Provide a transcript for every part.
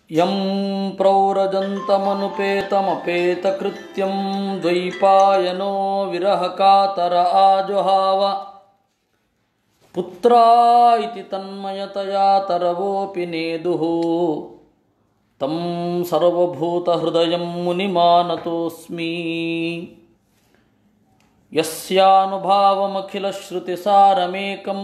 M ಪ್ರೌರಜಂತಮನುಪೇತಮಪೇತಕೃತ್ಯಂ ದ್ವೈಪಾಯನೋ ವಿರಹಕಾತರ ಆಜುಹಾವ ಪುತ್ರ ಇತಿ ತನ್ಮಯತಯಾ ತರವೋಪಿ ನೇದುಃ तं सर्वभूतहृदयं मुनिमानतोऽस्मि यस्यानुभावमखिलश्रुतिसारमेकम्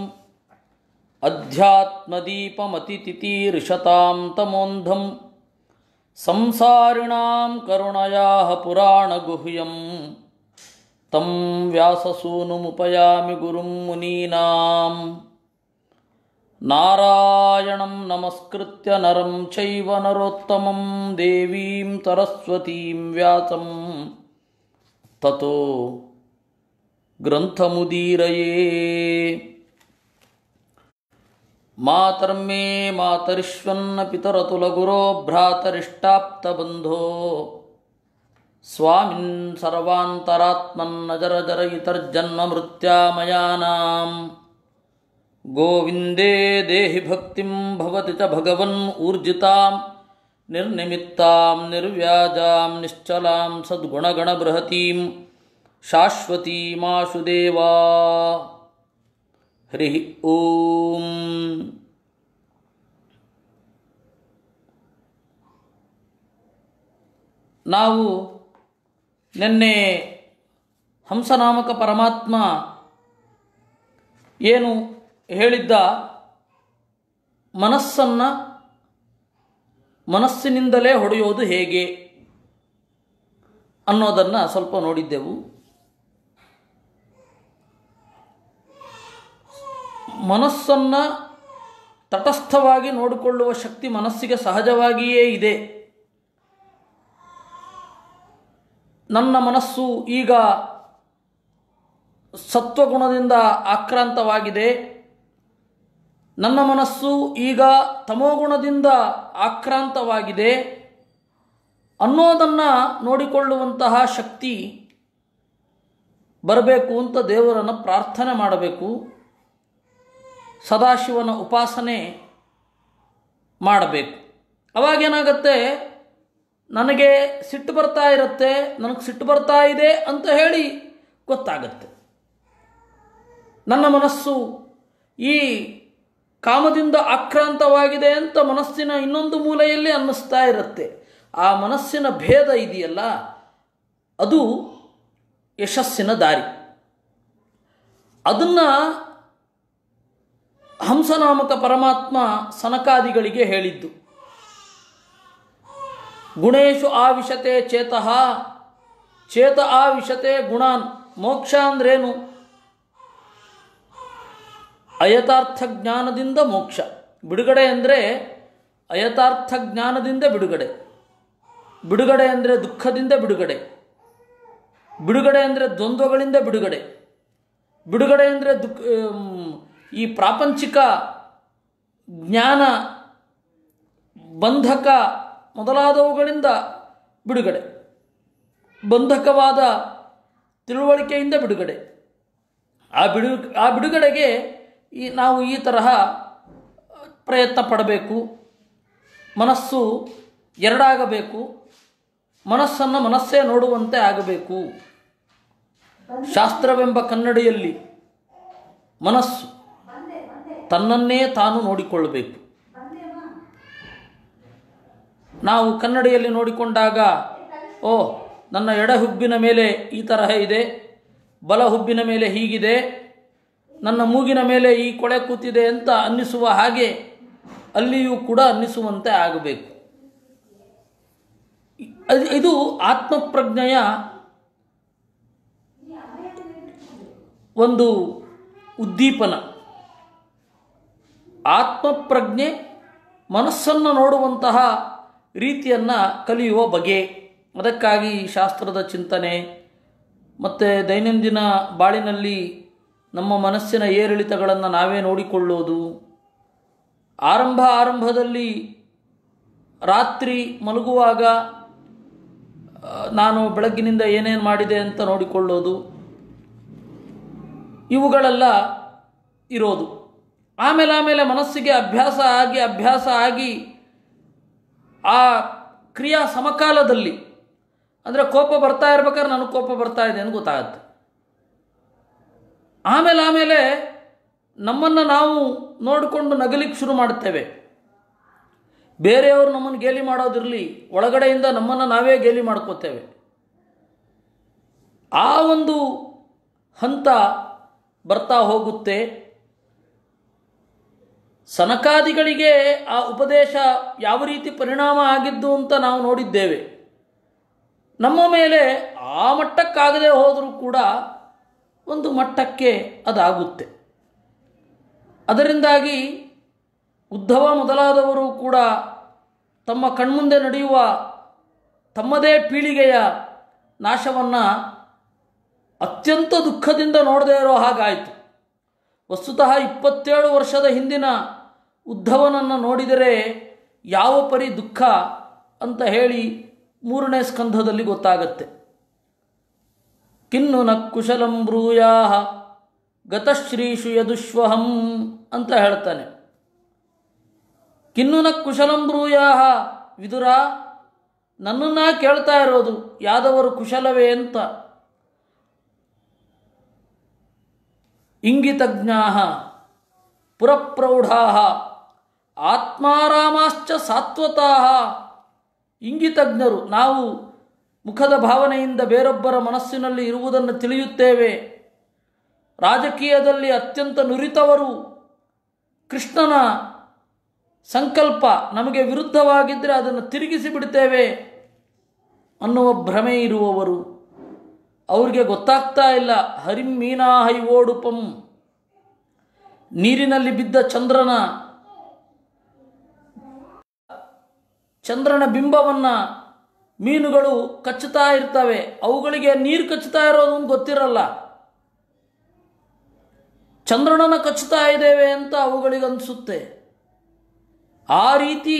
अध्यात्मदीपमतितितीर्षतां तमोन्धं संसारिणां करुणयाः पुराणगुह्यं तं व्याससूनुमुपयामि गुरुं मुनीनाम् नारायणं नमस्कृत्य नरं चैव नरोत्तमं देवीं सरस्वतीं व्यासं ततो ग्रन्थमुदीरये मातर्मे मातरिष्वन्न पितरतुलगुरो भ्रातरिष्टाप्तबन्धो स्वामिन् सर्वान्तरात्मन्नजरजरयितर्जन्ममृत्यामयानाम् गोविन्दे देहि भक्तिं भवति च भगवन् ऊर्जितां निर्निमित्तां निर्व्याजां निश्चलां सद्गुणगणबृहतीं शाश्वतीमाशु देवा हरिः ॐ ನಾವು ನಿನ್ನೆ ಹಂಸನಾಮಕ ಪರಮಾತ್ಮ ಏನು ಹೇಳಿದ್ದ ಮನಸ್ಸನ್ನು ಮನಸ್ಸಿನಿಂದಲೇ ಹೊಡೆಯೋದು ಹೇಗೆ ಅನ್ನೋದನ್ನು ಸ್ವಲ್ಪ ನೋಡಿದ್ದೆವು ಮನಸ್ಸನ್ನು ತಟಸ್ಥವಾಗಿ ನೋಡಿಕೊಳ್ಳುವ ಶಕ್ತಿ ಮನಸ್ಸಿಗೆ ಸಹಜವಾಗಿಯೇ ಇದೆ ನನ್ನ ಮನಸ್ಸು ಈಗ ಸತ್ವಗುಣದಿಂದ ಆಕ್ರಾಂತವಾಗಿದೆ ನನ್ನ ಮನಸ್ಸು ಈಗ ತಮೋಗುಣದಿಂದ ಆಕ್ರಾಂತವಾಗಿದೆ ಅನ್ನೋದನ್ನು ನೋಡಿಕೊಳ್ಳುವಂತಹ ಶಕ್ತಿ ಬರಬೇಕು ಅಂತ ದೇವರನ್ನು ಪ್ರಾರ್ಥನೆ ಮಾಡಬೇಕು ಸದಾಶಿವನ ಉಪಾಸನೆ ಮಾಡಬೇಕು ಅವಾಗೇನಾಗತ್ತೆ ನನಗೆ ಸಿಟ್ಟು ಬರ್ತಾ ಇರುತ್ತೆ ನನಗೆ ಸಿಟ್ಟು ಬರ್ತಾ ಇದೆ ಅಂತ ಹೇಳಿ ಗೊತ್ತಾಗತ್ತೆ ನನ್ನ ಮನಸ್ಸು ಈ ಕಾಮದಿಂದ ಆಕ್ರಾಂತವಾಗಿದೆ ಅಂತ ಮನಸ್ಸಿನ ಇನ್ನೊಂದು ಮೂಲೆಯಲ್ಲಿ ಅನ್ನಿಸ್ತಾ ಇರುತ್ತೆ ಆ ಮನಸ್ಸಿನ ಭೇದ ಇದೆಯಲ್ಲ ಅದು ಯಶಸ್ಸಿನ ದಾರಿ ಅದನ್ನು ಹಂಸನಾಮಕ ಪರಮಾತ್ಮ ಸನಕಾದಿಗಳಿಗೆ ಹೇಳಿದ್ದು ಗುಣೇಶು ಆವಿಶತೆ ಚೇತಃ ಚೇತ ಆವಿಶತೆ ಗುಣಾನ್ ಮೋಕ್ಷ ಅಂದ್ರೇನು ಅಯಥಾರ್ಥ ಜ್ಞಾನದಿಂದ ಮೋಕ್ಷ ಬಿಡುಗಡೆ ಅಂದರೆ ಅಯಥಾರ್ಥ ಜ್ಞಾನದಿಂದ ಬಿಡುಗಡೆ ಬಿಡುಗಡೆ ಅಂದರೆ ದುಃಖದಿಂದ ಬಿಡುಗಡೆ ಬಿಡುಗಡೆ ಅಂದರೆ ದ್ವಂದ್ವಗಳಿಂದ ಬಿಡುಗಡೆ ಬಿಡುಗಡೆ ಅಂದರೆ ದುಃಖ ಈ ಪ್ರಾಪಂಚಿಕ ಜ್ಞಾನ ಬಂಧಕ ಮೊದಲಾದವುಗಳಿಂದ ಬಿಡುಗಡೆ ಬಂಧಕವಾದ ತಿಳುವಳಿಕೆಯಿಂದ ಬಿಡುಗಡೆ ಆ ಬಿಡು ಆ ಬಿಡುಗಡೆಗೆ ಈ ನಾವು ಈ ತರಹ ಪ್ರಯತ್ನ ಪಡಬೇಕು ಮನಸ್ಸು ಎರಡಾಗಬೇಕು ಮನಸ್ಸನ್ನು ಮನಸ್ಸೇ ನೋಡುವಂತೆ ಆಗಬೇಕು ಶಾಸ್ತ್ರವೆಂಬ ಕನ್ನಡಿಯಲ್ಲಿ ಮನಸ್ಸು ತನ್ನನ್ನೇ ತಾನು ನೋಡಿಕೊಳ್ಳಬೇಕು ನಾವು ಕನ್ನಡಿಯಲ್ಲಿ ನೋಡಿಕೊಂಡಾಗ ಓ ನನ್ನ ಎಡ ಹುಬ್ಬಿನ ಮೇಲೆ ಈ ತರಹ ಇದೆ ಬಲ ಹುಬ್ಬಿನ ಮೇಲೆ ಹೀಗಿದೆ ನನ್ನ ಮೂಗಿನ ಮೇಲೆ ಈ ಕೊಳೆ ಕೂತಿದೆ ಅಂತ ಅನ್ನಿಸುವ ಹಾಗೆ ಅಲ್ಲಿಯೂ ಕೂಡ ಅನ್ನಿಸುವಂತೆ ಆಗಬೇಕು ಇದು ಆತ್ಮಪ್ರಜ್ಞೆಯ ಒಂದು ಉದ್ದೀಪನ ಆತ್ಮಪ್ರಜ್ಞೆ ಮನಸ್ಸನ್ನು ನೋಡುವಂತಹ ರೀತಿಯನ್ನು ಕಲಿಯುವ ಬಗೆ ಅದಕ್ಕಾಗಿ ಶಾಸ್ತ್ರದ ಚಿಂತನೆ ಮತ್ತು ದೈನಂದಿನ ಬಾಳಿನಲ್ಲಿ ನಮ್ಮ ಮನಸ್ಸಿನ ಏರಿಳಿತಗಳನ್ನು ನಾವೇ ನೋಡಿಕೊಳ್ಳೋದು ಆರಂಭ ಆರಂಭದಲ್ಲಿ ರಾತ್ರಿ ಮಲಗುವಾಗ ನಾನು ಬೆಳಗ್ಗಿನಿಂದ ಏನೇನು ಮಾಡಿದೆ ಅಂತ ನೋಡಿಕೊಳ್ಳೋದು ಇವುಗಳೆಲ್ಲ ಇರೋದು ಆಮೇಲೆ ಆಮೇಲೆ ಮನಸ್ಸಿಗೆ ಅಭ್ಯಾಸ ಆಗಿ ಅಭ್ಯಾಸ ಆಗಿ ಆ ಕ್ರಿಯಾ ಸಮಕಾಲದಲ್ಲಿ ಅಂದರೆ ಕೋಪ ಬರ್ತಾ ಇರ್ಬೇಕಾದ್ರೆ ನನಗೆ ಕೋಪ ಬರ್ತಾ ಇದೆ ಅಂತ ಗೊತ್ತಾಗತ್ತೆ ಆಮೇಲೆ ಆಮೇಲೆ ನಮ್ಮನ್ನು ನಾವು ನೋಡಿಕೊಂಡು ನಗಲಿಕ್ಕೆ ಶುರು ಮಾಡುತ್ತೇವೆ ಬೇರೆಯವರು ನಮ್ಮನ್ನು ಗೇಲಿ ಮಾಡೋದಿರಲಿ ಒಳಗಡೆಯಿಂದ ನಮ್ಮನ್ನು ನಾವೇ ಗೇಲಿ ಮಾಡ್ಕೋತೇವೆ ಆ ಒಂದು ಹಂತ ಬರ್ತಾ ಹೋಗುತ್ತೆ ಸನಕಾದಿಗಳಿಗೆ ಆ ಉಪದೇಶ ಯಾವ ರೀತಿ ಪರಿಣಾಮ ಆಗಿದ್ದು ಅಂತ ನಾವು ನೋಡಿದ್ದೇವೆ ನಮ್ಮ ಮೇಲೆ ಆ ಮಟ್ಟಕ್ಕಾಗದೆ ಹೋದರೂ ಕೂಡ ಒಂದು ಮಟ್ಟಕ್ಕೆ ಅದಾಗುತ್ತೆ ಅದರಿಂದಾಗಿ ಉದ್ಧವ ಮೊದಲಾದವರು ಕೂಡ ತಮ್ಮ ಕಣ್ಮುಂದೆ ನಡೆಯುವ ತಮ್ಮದೇ ಪೀಳಿಗೆಯ ನಾಶವನ್ನು ಅತ್ಯಂತ ದುಃಖದಿಂದ ನೋಡದೇ ಇರೋ ಹಾಗಾಯಿತು ವಸ್ತುತಃ ಇಪ್ಪತ್ತೇಳು ವರ್ಷದ ಹಿಂದಿನ ಉದ್ಧವನನ್ನು ನೋಡಿದರೆ ಯಾವ ಪರಿ ದುಃಖ ಅಂತ ಹೇಳಿ ಮೂರನೇ ಸ್ಕಂಧದಲ್ಲಿ ಗೊತ್ತಾಗತ್ತೆ ಕಿನ್ನು ನ ಕುಶಲಂ ಬ್ರೂಯಾ ಗತಶ್ರೀಷು ಯದುಶ್ವಹಂ ಅಂತ ಹೇಳ್ತಾನೆ ಕಿನ್ನು ನ ಕುಶಲಂ ಬ್ರೂಯಾ ವಿದುರ ನನ್ನನ್ನು ಕೇಳ್ತಾ ಇರೋದು ಯಾದವರು ಕುಶಲವೇ ಅಂತ ಇಂಗಿತಜ್ಞಾ ಪುರಪ್ರೌಢಾ ಆತ್ಮಾರಾಮಾಶ್ಚ ಸಾತ್ವತಾ ಇಂಗಿತಜ್ಞರು ನಾವು ಮುಖದ ಭಾವನೆಯಿಂದ ಬೇರೊಬ್ಬರ ಮನಸ್ಸಿನಲ್ಲಿ ಇರುವುದನ್ನು ತಿಳಿಯುತ್ತೇವೆ ರಾಜಕೀಯದಲ್ಲಿ ಅತ್ಯಂತ ನುರಿತವರು ಕೃಷ್ಣನ ಸಂಕಲ್ಪ ನಮಗೆ ವಿರುದ್ಧವಾಗಿದ್ದರೆ ಅದನ್ನು ತಿರುಗಿಸಿ ಬಿಡ್ತೇವೆ ಅನ್ನುವ ಭ್ರಮೆ ಇರುವವರು ಅವ್ರಿಗೆ ಗೊತ್ತಾಗ್ತಾ ಇಲ್ಲ ಹರಿಂ ಮೀನಾ ಹೈವೋಡುಪಂ ನೀರಿನಲ್ಲಿ ಬಿದ್ದ ಚಂದ್ರನ ಚಂದ್ರನ ಬಿಂಬವನ್ನು ಮೀನುಗಳು ಕಚ್ಚುತ್ತಾ ಇರ್ತವೆ ಅವುಗಳಿಗೆ ನೀರು ಕಚ್ಚುತ್ತಾ ಇರೋದು ಅಂತ ಗೊತ್ತಿರಲ್ಲ ಚಂದ್ರನನ್ನು ಕಚ್ಚುತ್ತಾ ಇದ್ದೇವೆ ಅಂತ ಅವುಗಳಿಗೆ ಅನಿಸುತ್ತೆ ಆ ರೀತಿ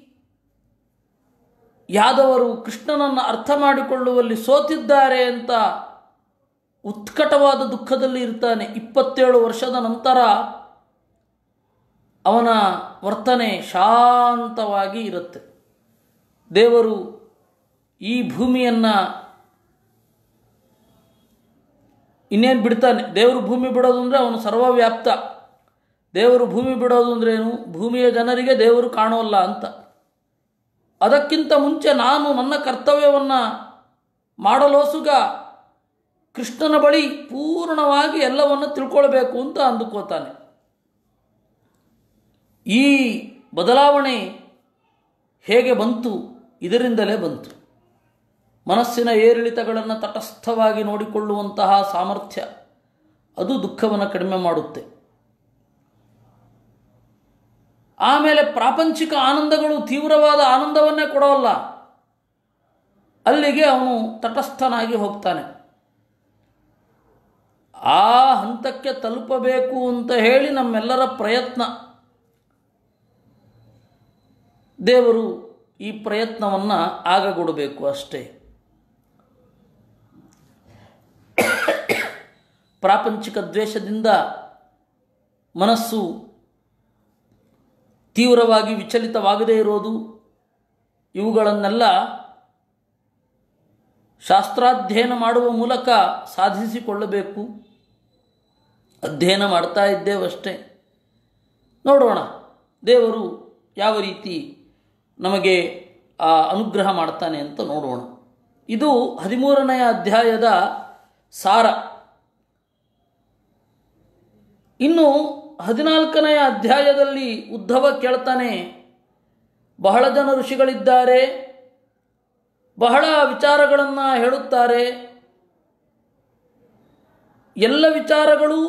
ಯಾದವರು ಕೃಷ್ಣನನ್ನು ಅರ್ಥ ಮಾಡಿಕೊಳ್ಳುವಲ್ಲಿ ಸೋತಿದ್ದಾರೆ ಅಂತ ಉತ್ಕಟವಾದ ದುಃಖದಲ್ಲಿ ಇರ್ತಾನೆ ಇಪ್ಪತ್ತೇಳು ವರ್ಷದ ನಂತರ ಅವನ ವರ್ತನೆ ಶಾಂತವಾಗಿ ಇರುತ್ತೆ ದೇವರು ಈ ಭೂಮಿಯನ್ನು ಇನ್ನೇನು ಬಿಡ್ತಾನೆ ದೇವರು ಭೂಮಿ ಬಿಡೋದು ಅಂದರೆ ಅವನು ಸರ್ವವ್ಯಾಪ್ತ ದೇವರು ಭೂಮಿ ಬಿಡೋದು ಅಂದ್ರೇನು ಭೂಮಿಯ ಜನರಿಗೆ ದೇವರು ಕಾಣೋಲ್ಲ ಅಂತ ಅದಕ್ಕಿಂತ ಮುಂಚೆ ನಾನು ನನ್ನ ಕರ್ತವ್ಯವನ್ನು ಮಾಡಲೋಸುಗ ಕೃಷ್ಣನ ಬಳಿ ಪೂರ್ಣವಾಗಿ ಎಲ್ಲವನ್ನು ತಿಳ್ಕೊಳ್ಬೇಕು ಅಂತ ಅಂದುಕೋತಾನೆ ಈ ಬದಲಾವಣೆ ಹೇಗೆ ಬಂತು ಇದರಿಂದಲೇ ಬಂತು ಮನಸ್ಸಿನ ಏರಿಳಿತಗಳನ್ನು ತಟಸ್ಥವಾಗಿ ನೋಡಿಕೊಳ್ಳುವಂತಹ ಸಾಮರ್ಥ್ಯ ಅದು ದುಃಖವನ್ನು ಕಡಿಮೆ ಮಾಡುತ್ತೆ ಆಮೇಲೆ ಪ್ರಾಪಂಚಿಕ ಆನಂದಗಳು ತೀವ್ರವಾದ ಆನಂದವನ್ನೇ ಕೊಡೋಲ್ಲ ಅಲ್ಲಿಗೆ ಅವನು ತಟಸ್ಥನಾಗಿ ಹೋಗ್ತಾನೆ ಆ ಹಂತಕ್ಕೆ ತಲುಪಬೇಕು ಅಂತ ಹೇಳಿ ನಮ್ಮೆಲ್ಲರ ಪ್ರಯತ್ನ ದೇವರು ಈ ಪ್ರಯತ್ನವನ್ನು ಆಗಗೊಡಬೇಕು ಅಷ್ಟೇ ಪ್ರಾಪಂಚಿಕ ದ್ವೇಷದಿಂದ ಮನಸ್ಸು ತೀವ್ರವಾಗಿ ವಿಚಲಿತವಾಗದೇ ಇರೋದು ಇವುಗಳನ್ನೆಲ್ಲ ಶಾಸ್ತ್ರಾಧ್ಯಯನ ಮಾಡುವ ಮೂಲಕ ಸಾಧಿಸಿಕೊಳ್ಳಬೇಕು ಅಧ್ಯಯನ ಮಾಡ್ತಾ ಇದ್ದೇವಷ್ಟೇ ನೋಡೋಣ ದೇವರು ಯಾವ ರೀತಿ ನಮಗೆ ಆ ಅನುಗ್ರಹ ಮಾಡ್ತಾನೆ ಅಂತ ನೋಡೋಣ ಇದು ಹದಿಮೂರನೆಯ ಅಧ್ಯಾಯದ ಸಾರ ಇನ್ನು ಹದಿನಾಲ್ಕನೆಯ ಅಧ್ಯಾಯದಲ್ಲಿ ಉದ್ಧವ ಕೇಳ್ತಾನೆ ಬಹಳ ಜನ ಋಷಿಗಳಿದ್ದಾರೆ ಬಹಳ ವಿಚಾರಗಳನ್ನು ಹೇಳುತ್ತಾರೆ ಎಲ್ಲ ವಿಚಾರಗಳು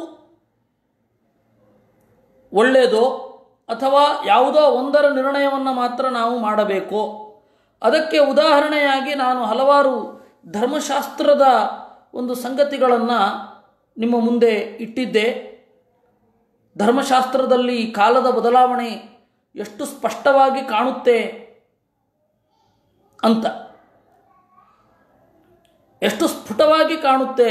ಒಳ್ಳೆಯದೋ ಅಥವಾ ಯಾವುದೋ ಒಂದರ ನಿರ್ಣಯವನ್ನು ಮಾತ್ರ ನಾವು ಮಾಡಬೇಕೋ ಅದಕ್ಕೆ ಉದಾಹರಣೆಯಾಗಿ ನಾನು ಹಲವಾರು ಧರ್ಮಶಾಸ್ತ್ರದ ಒಂದು ಸಂಗತಿಗಳನ್ನು ನಿಮ್ಮ ಮುಂದೆ ಇಟ್ಟಿದ್ದೆ ಧರ್ಮಶಾಸ್ತ್ರದಲ್ಲಿ ಕಾಲದ ಬದಲಾವಣೆ ಎಷ್ಟು ಸ್ಪಷ್ಟವಾಗಿ ಕಾಣುತ್ತೆ ಅಂತ ಎಷ್ಟು ಸ್ಫುಟವಾಗಿ ಕಾಣುತ್ತೆ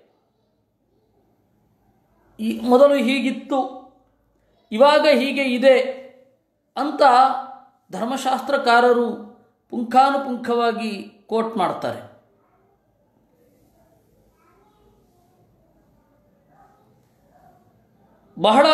ಈ ಮೊದಲು ಹೀಗಿತ್ತು ಇವಾಗ ಹೀಗೆ ಇದೆ ಅಂತ ಧರ್ಮಶಾಸ್ತ್ರಕಾರರು ಪುಂಖಾನುಪುಂಖವಾಗಿ ಕೋಟ್ ಮಾಡ್ತಾರೆ ಬಹಳ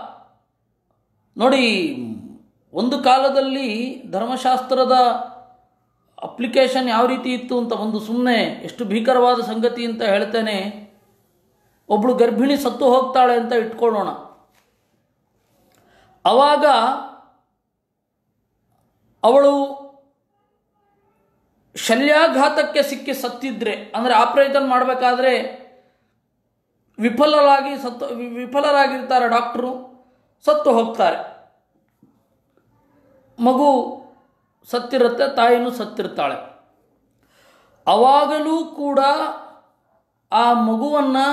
ನೋಡಿ ಒಂದು ಕಾಲದಲ್ಲಿ ಧರ್ಮಶಾಸ್ತ್ರದ ಅಪ್ಲಿಕೇಶನ್ ಯಾವ ರೀತಿ ಇತ್ತು ಅಂತ ಒಂದು ಸುಮ್ಮನೆ ಎಷ್ಟು ಭೀಕರವಾದ ಸಂಗತಿ ಅಂತ ಹೇಳ್ತೇನೆ ಒಬ್ಬಳು ಗರ್ಭಿಣಿ ಸತ್ತು ಹೋಗ್ತಾಳೆ ಅಂತ ಇಟ್ಕೊಳ್ಳೋಣ ಆವಾಗ ಅವಳು ಶಲ್ಯಾಘಾತಕ್ಕೆ ಸಿಕ್ಕಿ ಸತ್ತಿದ್ರೆ ಅಂದರೆ ಆಪರೇಷನ್ ಮಾಡಬೇಕಾದ್ರೆ ವಿಫಲರಾಗಿ ಸತ್ತು ವಿ- ವಿಫಲರಾಗಿರ್ತಾರೆ ಡಾಕ್ಟ್ರು ಸತ್ತು ಹೋಗ್ತಾರೆ ಮಗು ಸತ್ತಿರುತ್ತೆ ತಾಯಿನೂ ಸತ್ತಿರ್ತಾಳೆ ಅವಾಗಲೂ ಕೂಡ ಆ ಮಗುವನ್ನು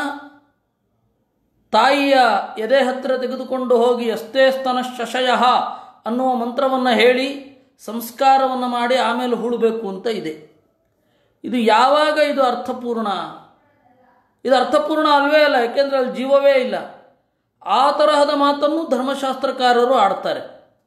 ತಾಯಿಯ ಎದೆ ಹತ್ತಿರ ತೆಗೆದುಕೊಂಡು ಹೋಗಿ ಅಸ್ತೇ ಸ್ತನ ಶಶಯ ಅನ್ನುವ ಮಂತ್ರವನ್ನು ಹೇಳಿ ಸಂಸ್ಕಾರವನ್ನು ಮಾಡಿ ಆಮೇಲೆ ಹೂಳಬೇಕು ಅಂತ ಇದೆ ಇದು ಯಾವಾಗ ಇದು ಅರ್ಥಪೂರ್ಣ ಇದು ಅರ್ಥಪೂರ್ಣ ಅಲ್ವೇ ಅಲ್ಲ ಯಾಕೆಂದರೆ ಅಲ್ಲಿ ಜೀವವೇ ಇಲ್ಲ ಆ ತರಹದ ಮಾತನ್ನು ಧರ್ಮಶಾಸ್ತ್ರಕಾರರು ಆಡ್ತಾರೆ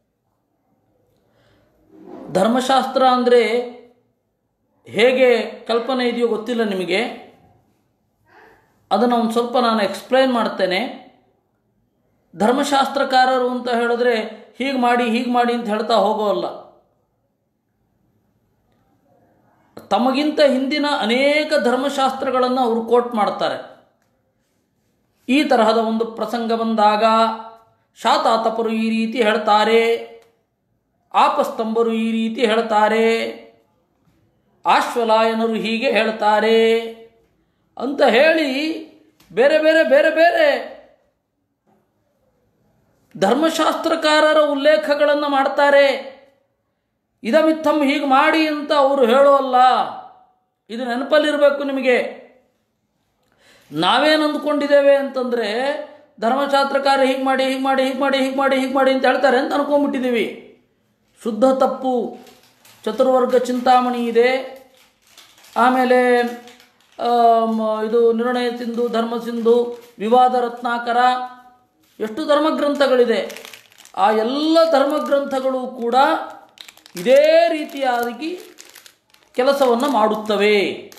ಧರ್ಮಶಾಸ್ತ್ರ ಅಂದರೆ ಹೇಗೆ ಕಲ್ಪನೆ ಇದೆಯೋ ಗೊತ್ತಿಲ್ಲ ನಿಮಗೆ ಅದನ್ನು ಒಂದು ಸ್ವಲ್ಪ ನಾನು ಎಕ್ಸ್ಪ್ಲೈನ್ ಮಾಡ್ತೇನೆ ಧರ್ಮಶಾಸ್ತ್ರಕಾರರು ಅಂತ ಹೇಳಿದ್ರೆ ಹೀಗೆ ಮಾಡಿ ಹೀಗೆ ಮಾಡಿ ಅಂತ ಹೇಳ್ತಾ ಹೋಗೋಲ್ಲ ತಮಗಿಂತ ಹಿಂದಿನ ಅನೇಕ ಧರ್ಮಶಾಸ್ತ್ರಗಳನ್ನು ಅವರು ಕೋಟ್ ಮಾಡ್ತಾರೆ ಈ ತರಹದ ಒಂದು ಪ್ರಸಂಗ ಬಂದಾಗ ಶಾತಾತಪರು ಈ ರೀತಿ ಹೇಳ್ತಾರೆ ಆಪಸ್ತಂಭರು ಈ ರೀತಿ ಹೇಳ್ತಾರೆ ಆಶ್ವಲಾಯನರು ಹೀಗೆ ಹೇಳ್ತಾರೆ ಅಂತ ಹೇಳಿ ಬೇರೆ ಬೇರೆ ಬೇರೆ ಬೇರೆ ಧರ್ಮಶಾಸ್ತ್ರಕಾರರ ಉಲ್ಲೇಖಗಳನ್ನು ಮಾಡ್ತಾರೆ ಇದಮಿತ್ತಮ್ ಹೀಗೆ ಮಾಡಿ ಅಂತ ಅವರು ಹೇಳೋಲ್ಲ ಇದು ನೆನಪಲ್ಲಿರಬೇಕು ನಿಮಗೆ ನಾವೇನು ಅಂದ್ಕೊಂಡಿದ್ದೇವೆ ಅಂತಂದರೆ ಧರ್ಮಶಾಸ್ತ್ರಕಾರ ಹೀಗೆ ಮಾಡಿ ಹೀಗೆ ಮಾಡಿ ಹೀಗೆ ಮಾಡಿ ಹೀಗೆ ಮಾಡಿ ಹೀಗೆ ಮಾಡಿ ಅಂತ ಹೇಳ್ತಾರೆ ಅಂತ ಅನ್ಕೊಂಡ್ಬಿಟ್ಟಿದ್ದೀವಿ ಶುದ್ಧ ತಪ್ಪು ಚತುರ್ವರ್ಗ ಚಿಂತಾಮಣಿ ಇದೆ ಆಮೇಲೆ ಆಮ್, ಇದು ನಿರ್ಣಯ ಸಿಂಧು ಧರ್ಮ ಸಿಂಧು ವಿವಾದ ರತ್ನಾಕರ ಎಷ್ಟು ಧರ್ಮಗ್ರಂಥಗಳಿದೆ ಆ ಎಲ್ಲ ಧರ್ಮಗ್ರಂಥಗಳು ಕೂಡ ಇದೇ ರೀತಿಯಾಗಿ ಕೆಲಸವನ್ನು ಮಾಡುತ್ತವೆ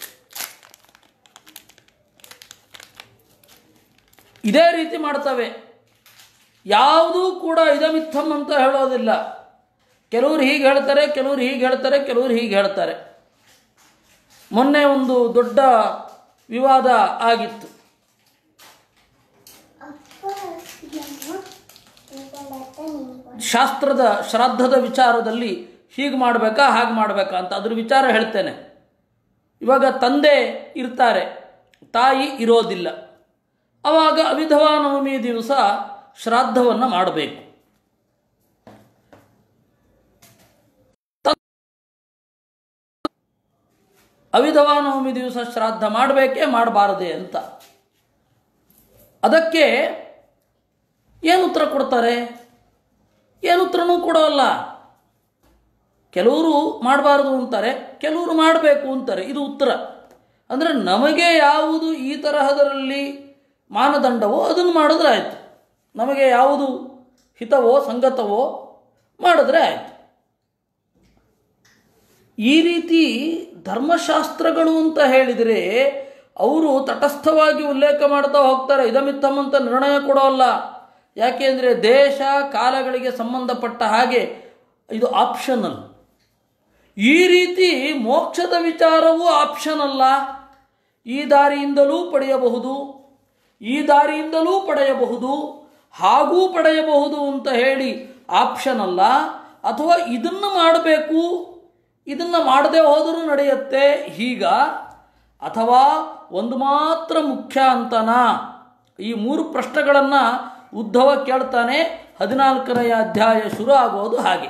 ಇದೇ ರೀತಿ ಮಾಡ್ತವೆ ಯಾವುದೂ ಕೂಡ ಇದಮಿತ್ತಮ್ ಅಂತ ಹೇಳೋದಿಲ್ಲ ಕೆಲವರು ಹೀಗೆ ಹೇಳ್ತಾರೆ ಕೆಲವರು ಹೀಗೆ ಹೇಳ್ತಾರೆ ಕೆಲವರು ಹೀಗೆ ಹೇಳ್ತಾರೆ ಮೊನ್ನೆ ಒಂದು ದೊಡ್ಡ ವಿವಾದ ಆಗಿತ್ತು ಶಾಸ್ತ್ರದ ಶ್ರಾದ್ದದ ವಿಚಾರದಲ್ಲಿ ಹೀಗೆ ಮಾಡಬೇಕಾ ಹಾಗೆ ಮಾಡಬೇಕಾ ಅಂತ ಅದ್ರ ವಿಚಾರ ಹೇಳ್ತೇನೆ ಇವಾಗ ತಂದೆ ಇರ್ತಾರೆ ತಾಯಿ ಇರೋದಿಲ್ಲ ಆವಾಗ ಅವಿಧವಾ ನವಮಿ ದಿವಸ ಶ್ರಾದ್ದವನ್ನು ಮಾಡಬೇಕು ಅವಿಧವಾ ನವಮಿ ದಿವಸ ಶ್ರಾದ್ದ ಮಾಡಬೇಕೇ ಮಾಡಬಾರದೆ ಅಂತ ಅದಕ್ಕೆ ಏನು ಉತ್ತರ ಕೊಡ್ತಾರೆ ಏನು ಉತ್ತರನೂ ಕೊಡೋಲ್ಲ ಕೆಲವರು ಮಾಡಬಾರ್ದು ಅಂತಾರೆ ಕೆಲವರು ಮಾಡಬೇಕು ಅಂತಾರೆ ಇದು ಉತ್ತರ ಅಂದರೆ ನಮಗೆ ಯಾವುದು ಈ ತರಹದರಲ್ಲಿ ಮಾನದಂಡವೋ ಅದನ್ನು ಮಾಡಿದ್ರೆ ಆಯಿತು ನಮಗೆ ಯಾವುದು ಹಿತವೋ ಸಂಗತವೋ ಮಾಡಿದ್ರೆ ಆಯಿತು ಈ ರೀತಿ ಧರ್ಮಶಾಸ್ತ್ರಗಳು ಅಂತ ಹೇಳಿದರೆ ಅವರು ತಟಸ್ಥವಾಗಿ ಉಲ್ಲೇಖ ಮಾಡ್ತಾ ಹೋಗ್ತಾರೆ ಇದಮಿತ್ತಮ್ ಅಂತ ನಿರ್ಣಯ ಕೊಡೋಲ್ಲ ಯಾಕೆಂದರೆ ದೇಶ ಕಾಲಗಳಿಗೆ ಸಂಬಂಧಪಟ್ಟ ಹಾಗೆ ಇದು ಆಪ್ಷನಲ್ ಈ ರೀತಿ ಮೋಕ್ಷದ ವಿಚಾರವೂ ಆಪ್ಷನ್ ಅಲ್ಲ ಈ ದಾರಿಯಿಂದಲೂ ಪಡೆಯಬಹುದು ಈ ದಾರಿಯಿಂದಲೂ ಪಡೆಯಬಹುದು ಹಾಗೂ ಪಡೆಯಬಹುದು ಅಂತ ಹೇಳಿ ಆಪ್ಷನ್ ಅಲ್ಲ ಅಥವಾ ಇದನ್ನು ಮಾಡಬೇಕು ಇದನ್ನು ಮಾಡದೆ ಹೋದರೂ ನಡೆಯುತ್ತೆ ಹೀಗ ಅಥವಾ ಒಂದು ಮಾತ್ರ ಮುಖ್ಯ ಅಂತನಾ ಈ ಮೂರು ಪ್ರಶ್ನೆಗಳನ್ನು ಉದ್ಧವ ಕೇಳ್ತಾನೆ ಹದಿನಾಲ್ಕನೆಯ ಅಧ್ಯಾಯ ಶುರು ಆಗೋದು ಹಾಗೆ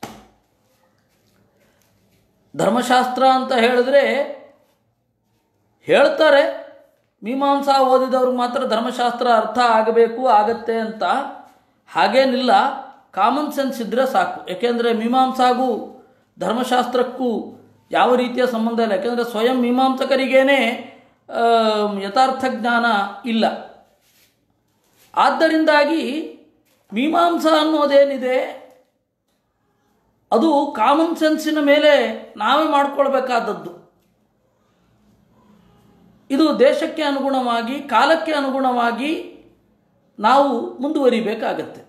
ಧರ್ಮಶಾಸ್ತ್ರ ಅಂತ ಹೇಳಿದ್ರೆ ಹೇಳ್ತಾರೆ ಮೀಮಾಂಸಾ ಓದಿದವ್ರಿಗೆ ಮಾತ್ರ ಧರ್ಮಶಾಸ್ತ್ರ ಅರ್ಥ ಆಗಬೇಕು ಆಗತ್ತೆ ಅಂತ ಹಾಗೇನಿಲ್ಲ ಕಾಮನ್ ಸೆನ್ಸ್ ಇದ್ದರೆ ಸಾಕು ಯಾಕೆಂದರೆ ಮೀಮಾಂಸಾಗೂ ಧರ್ಮಶಾಸ್ತ್ರಕ್ಕೂ ಯಾವ ರೀತಿಯ ಸಂಬಂಧ ಇಲ್ಲ ಯಾಕೆಂದರೆ ಸ್ವಯಂ ಮೀಮಾಂಸಕರಿಗೇನೆ ಆ, ಯಥಾರ್ಥ ಜ್ಞಾನ ಇಲ್ಲ ಆದ್ದರಿಂದಾಗಿ ಮೀಮಾಂಸಾ ಅನ್ನೋದೇನಿದೆ ಅದು ಕಾಮನ್ ಸೆನ್ಸಿನ ಮೇಲೆ ನಾವೇ ಮಾಡಿಕೊಳ್ಬೇಕಾದದ್ದು ಇದು ದೇಶಕ್ಕೆ ಅನುಗುಣವಾಗಿ ಕಾಲಕ್ಕೆ ಅನುಗುಣವಾಗಿ ನಾವು ಮುಂದುವರಿಬೇಕಾಗತ್ತೆ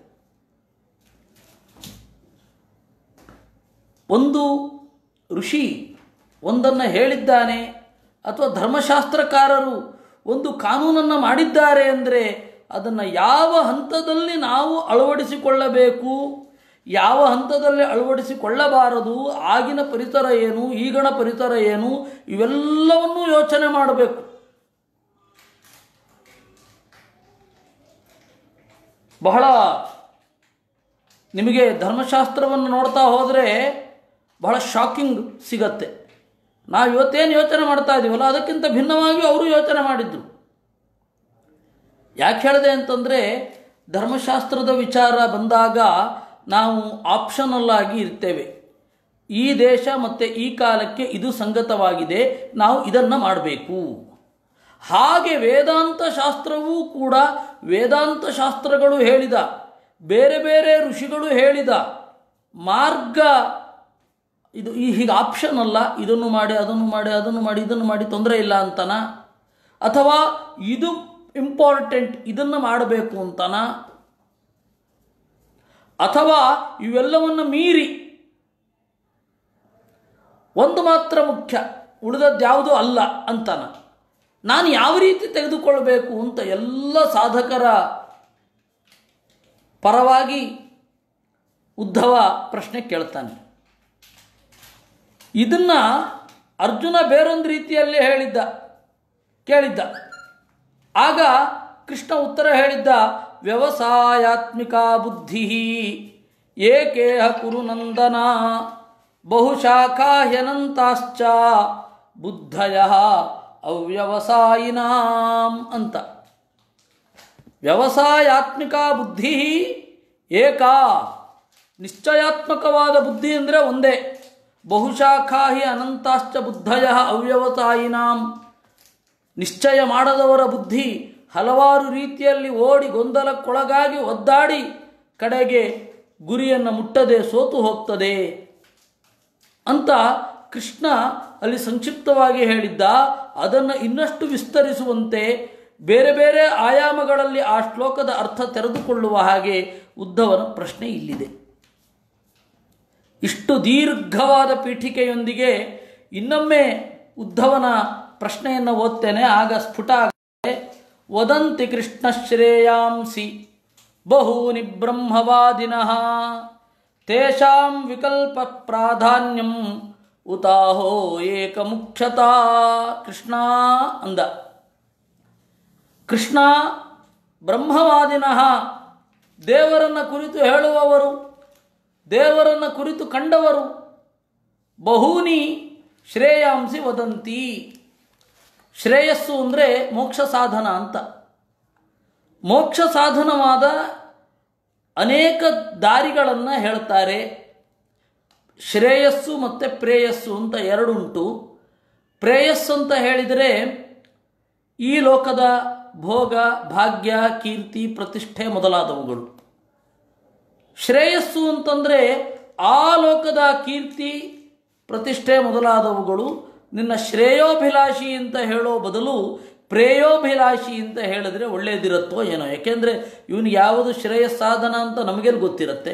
ಒಂದು ಋಷಿ ಒಂದನ್ನು ಹೇಳಿದ್ದಾನೆ ಅಥವಾ ಧರ್ಮಶಾಸ್ತ್ರಕಾರರು ಒಂದು ಕಾನೂನನ್ನು ಮಾಡಿದ್ದಾರೆ ಅಂದರೆ ಅದನ್ನು ಯಾವ ಹಂತದಲ್ಲಿ ನಾವು ಅಳವಡಿಸಿಕೊಳ್ಳಬೇಕು ಯಾವ ಹಂತದಲ್ಲಿ ಅಳವಡಿಸಿಕೊಳ್ಳಬಾರದು ಆಗಿನ ಪರಿಸರ ಏನು ಈಗಿನ ಪರಿಸರ ಏನು ಇವೆಲ್ಲವನ್ನೂ ಯೋಚನೆ ಮಾಡಬೇಕು ಬಹಳ ನಿಮಗೆ ಧರ್ಮಶಾಸ್ತ್ರವನ್ನು ನೋಡ್ತಾ ಹೋದರೆ ಬಹಳ ಶಾಕಿಂಗ್ ಸಿಗತ್ತೆ ನಾವು ಇವತ್ತೇನು ಯೋಚನೆ ಮಾಡ್ತಾ ಇದ್ದೀವಲ್ಲ ಅದಕ್ಕಿಂತ ಭಿನ್ನವಾಗಿ ಅವರು ಯೋಚನೆ ಮಾಡಿದ್ರು ಯಾಕೆ ಹೇಳಿದೆ ಅಂತಂದರೆ ಧರ್ಮಶಾಸ್ತ್ರದ ವಿಚಾರ ಬಂದಾಗ ನಾವು ಆಪ್ಷನಲ್ ಆಗಿ ಇರ್ತೇವೆ ಈ ದೇಶ ಮತ್ತು ಈ ಕಾಲಕ್ಕೆ ಇದು ಸಂಗತವಾಗಿದೆ ನಾವು ಇದನ್ನು ಮಾಡಬೇಕು ಹಾಗೆ ವೇದಾಂತ ಶಾಸ್ತ್ರವೂ ಕೂಡ ವೇದಾಂತ ಶಾಸ್ತ್ರಗಳು ಹೇಳಿದ ಬೇರೆ ಬೇರೆ ಋಷಿಗಳು ಹೇಳಿದ ಮಾರ್ಗ ಇದು ಈ ಹೀಗೆ ಆಪ್ಷನ್ ಅಲ್ಲ ಇದನ್ನು ಮಾಡಿ ಅದನ್ನು ಮಾಡಿ ಅದನ್ನು ಮಾಡಿ ಇದನ್ನು ಮಾಡಿ ತೊಂದರೆ ಇಲ್ಲ ಅಂತನ ಅಥವಾ ಇದು ಇಂಪಾರ್ಟೆಂಟ್ ಇದನ್ನು ಮಾಡಬೇಕು ಅಂತನ ಅಥವಾ ಇವೆಲ್ಲವನ್ನು ಮೀರಿ ಒಂದು ಮಾತ್ರ ಮುಖ್ಯ ಉಳಿದದ್ದು ಯಾವುದೂ ಅಲ್ಲ ಅಂತನ ನಾನು ಯಾವ ರೀತಿ ತೆಗೆದುಕೊಳ್ಬೇಕು ಅಂತ ಎಲ್ಲ ಸಾಧಕರ ಪರವಾಗಿ ಉದ್ಧವ ಪ್ರಶ್ನೆ ಕೇಳ್ತಾನೆ ಇದನ್ನ ಅರ್ಜುನ ಬೇರೊಂದು ರೀತಿಯಲ್ಲಿ ಹೇಳಿದ್ದ ಕೇಳಿದ್ದ ಆಗ ಕೃಷ್ಣ ಉತ್ತರ ಹೇಳಿದ್ದ ವ್ಯವಸಾಯಾತ್ಮಿಕ ಬುದ್ಧಿ ಏಕೇಹ ಕುರು ನಂದನ ಬಹುಶಾಖಾಹ್ಯನಂತಾಶ್ಚ ಬುದ್ಧಯ ಅವ್ಯವಸಾಯಿನಾಂ ಅಂತ ವ್ಯವಸಾಯಾತ್ಮಿಕ ಬುದ್ಧಿ ಏಕಾ ನಿಶ್ಚಯಾತ್ಮಕವಾದ ಬುದ್ಧಿ ಅಂದರೆ ಒಂದೇ ಬಹುಶಾಖಾಹಿ ಅನಂತಾಶ್ಚ ಬುದ್ಧಯ ಅವ್ಯವಸಾಯಿನಾಂ ನಿಶ್ಚಯ ಮಾಡದವರ ಬುದ್ಧಿ ಹಲವಾರು ರೀತಿಯಲ್ಲಿ ಓಡಿ ಗೊಂದಲಕ್ಕೊಳಗಾಗಿ ಒದ್ದಾಡಿ ಕಡೆಗೆ ಗುರಿಯನ್ನು ಮುಟ್ಟದೆ ಸೋತು ಹೋಗ್ತದೆ ಅಂತ ಕೃಷ್ಣ ಅಲ್ಲಿ ಸಂಕ್ಷಿಪ್ತವಾಗಿ ಹೇಳಿದ್ದ ಅದನ್ನು ಇನ್ನಷ್ಟು ವಿಸ್ತರಿಸುವಂತೆ ಬೇರೆ ಬೇರೆ ಆಯಾಮಗಳಲ್ಲಿ ಆ ಶ್ಲೋಕದ ಅರ್ಥ ತೆರೆದುಕೊಳ್ಳುವ ಹಾಗೆ ಉದ್ಧವನ ಪ್ರಶ್ನೆ ಇಲ್ಲಿದೆ ಇಷ್ಟು ದೀರ್ಘವಾದ ಪೀಠಿಕೆಯೊಂದಿಗೆ ಇನ್ನೊಮ್ಮೆ ಉದ್ಧವನ ಪ್ರಶ್ನೆಯನ್ನು ಓದ್ತೇನೆ ಆಗ ಸ್ಫುಟ ಆಗುತ್ತೆ ವದಂತಿ ಕೃಷ್ಣ ಶ್ರೇಯಾಂಸಿ ಬಹೂನಿ ಬ್ರಹ್ಮವಾದಿನಃ ತೇಷಾಂ ವಿಕಲ್ಪ ಪ್ರಾಧಾನ್ಯಂ ಉತಾಹೋ ಏಕ ಮುಖ್ಯತಾ ಕೃಷ್ಣ ಅಂದ ಕೃಷ್ಣ ಬ್ರಹ್ಮವಾದಿನಃ ದೇವರನ್ನ ಕುರಿತು ಹೇಳುವವರು ದೇವರನ್ನ ಕುರಿತು ಕಂಡವರು ಬಹೂನಿ ಶ್ರೇಯಾಂಸಿ ವದಂತಿ ಶ್ರೇಯಸ್ಸು ಅಂದರೆ ಮೋಕ್ಷ ಸಾಧನ ಅಂತ ಮೋಕ್ಷ ಸಾಧನವಾದ ಅನೇಕ ದಾರಿಗಳನ್ನು ಹೇಳ್ತಾರೆ ಶ್ರೇಯಸ್ಸು ಮತ್ತು ಪ್ರೇಯಸ್ಸು ಅಂತ ಎರಡುಂಟು ಪ್ರೇಯಸ್ಸು ಅಂತ ಹೇಳಿದರೆ ಈ ಲೋಕದ ಭೋಗ ಭಾಗ್ಯ ಕೀರ್ತಿ ಪ್ರತಿಷ್ಠೆ ಮೊದಲಾದವುಗಳು ಶ್ರೇಯಸ್ಸು ಅಂತಂದರೆ ಆ ಲೋಕದ ಕೀರ್ತಿ ಪ್ರತಿಷ್ಠೆ ಮೊದಲಾದವುಗಳು ನಿನ್ನ ಶ್ರೇಯೋಭಿಲಾಷಿ ಅಂತ ಹೇಳೋ ಬದಲು ಪ್ರೇಯೋಭಿಲಾಷಿ ಅಂತ ಹೇಳಿದ್ರೆ ಒಳ್ಳೆಯದಿರುತ್ತೋ ಏನೋ ಯಾಕೆಂದರೆ ಇವನಿಗೆ ಯಾವುದು ಶ್ರೇಯ ಸಾಧನ ಅಂತ ನಮಗೆಲ್ಲಿ ಗೊತ್ತಿರುತ್ತೆ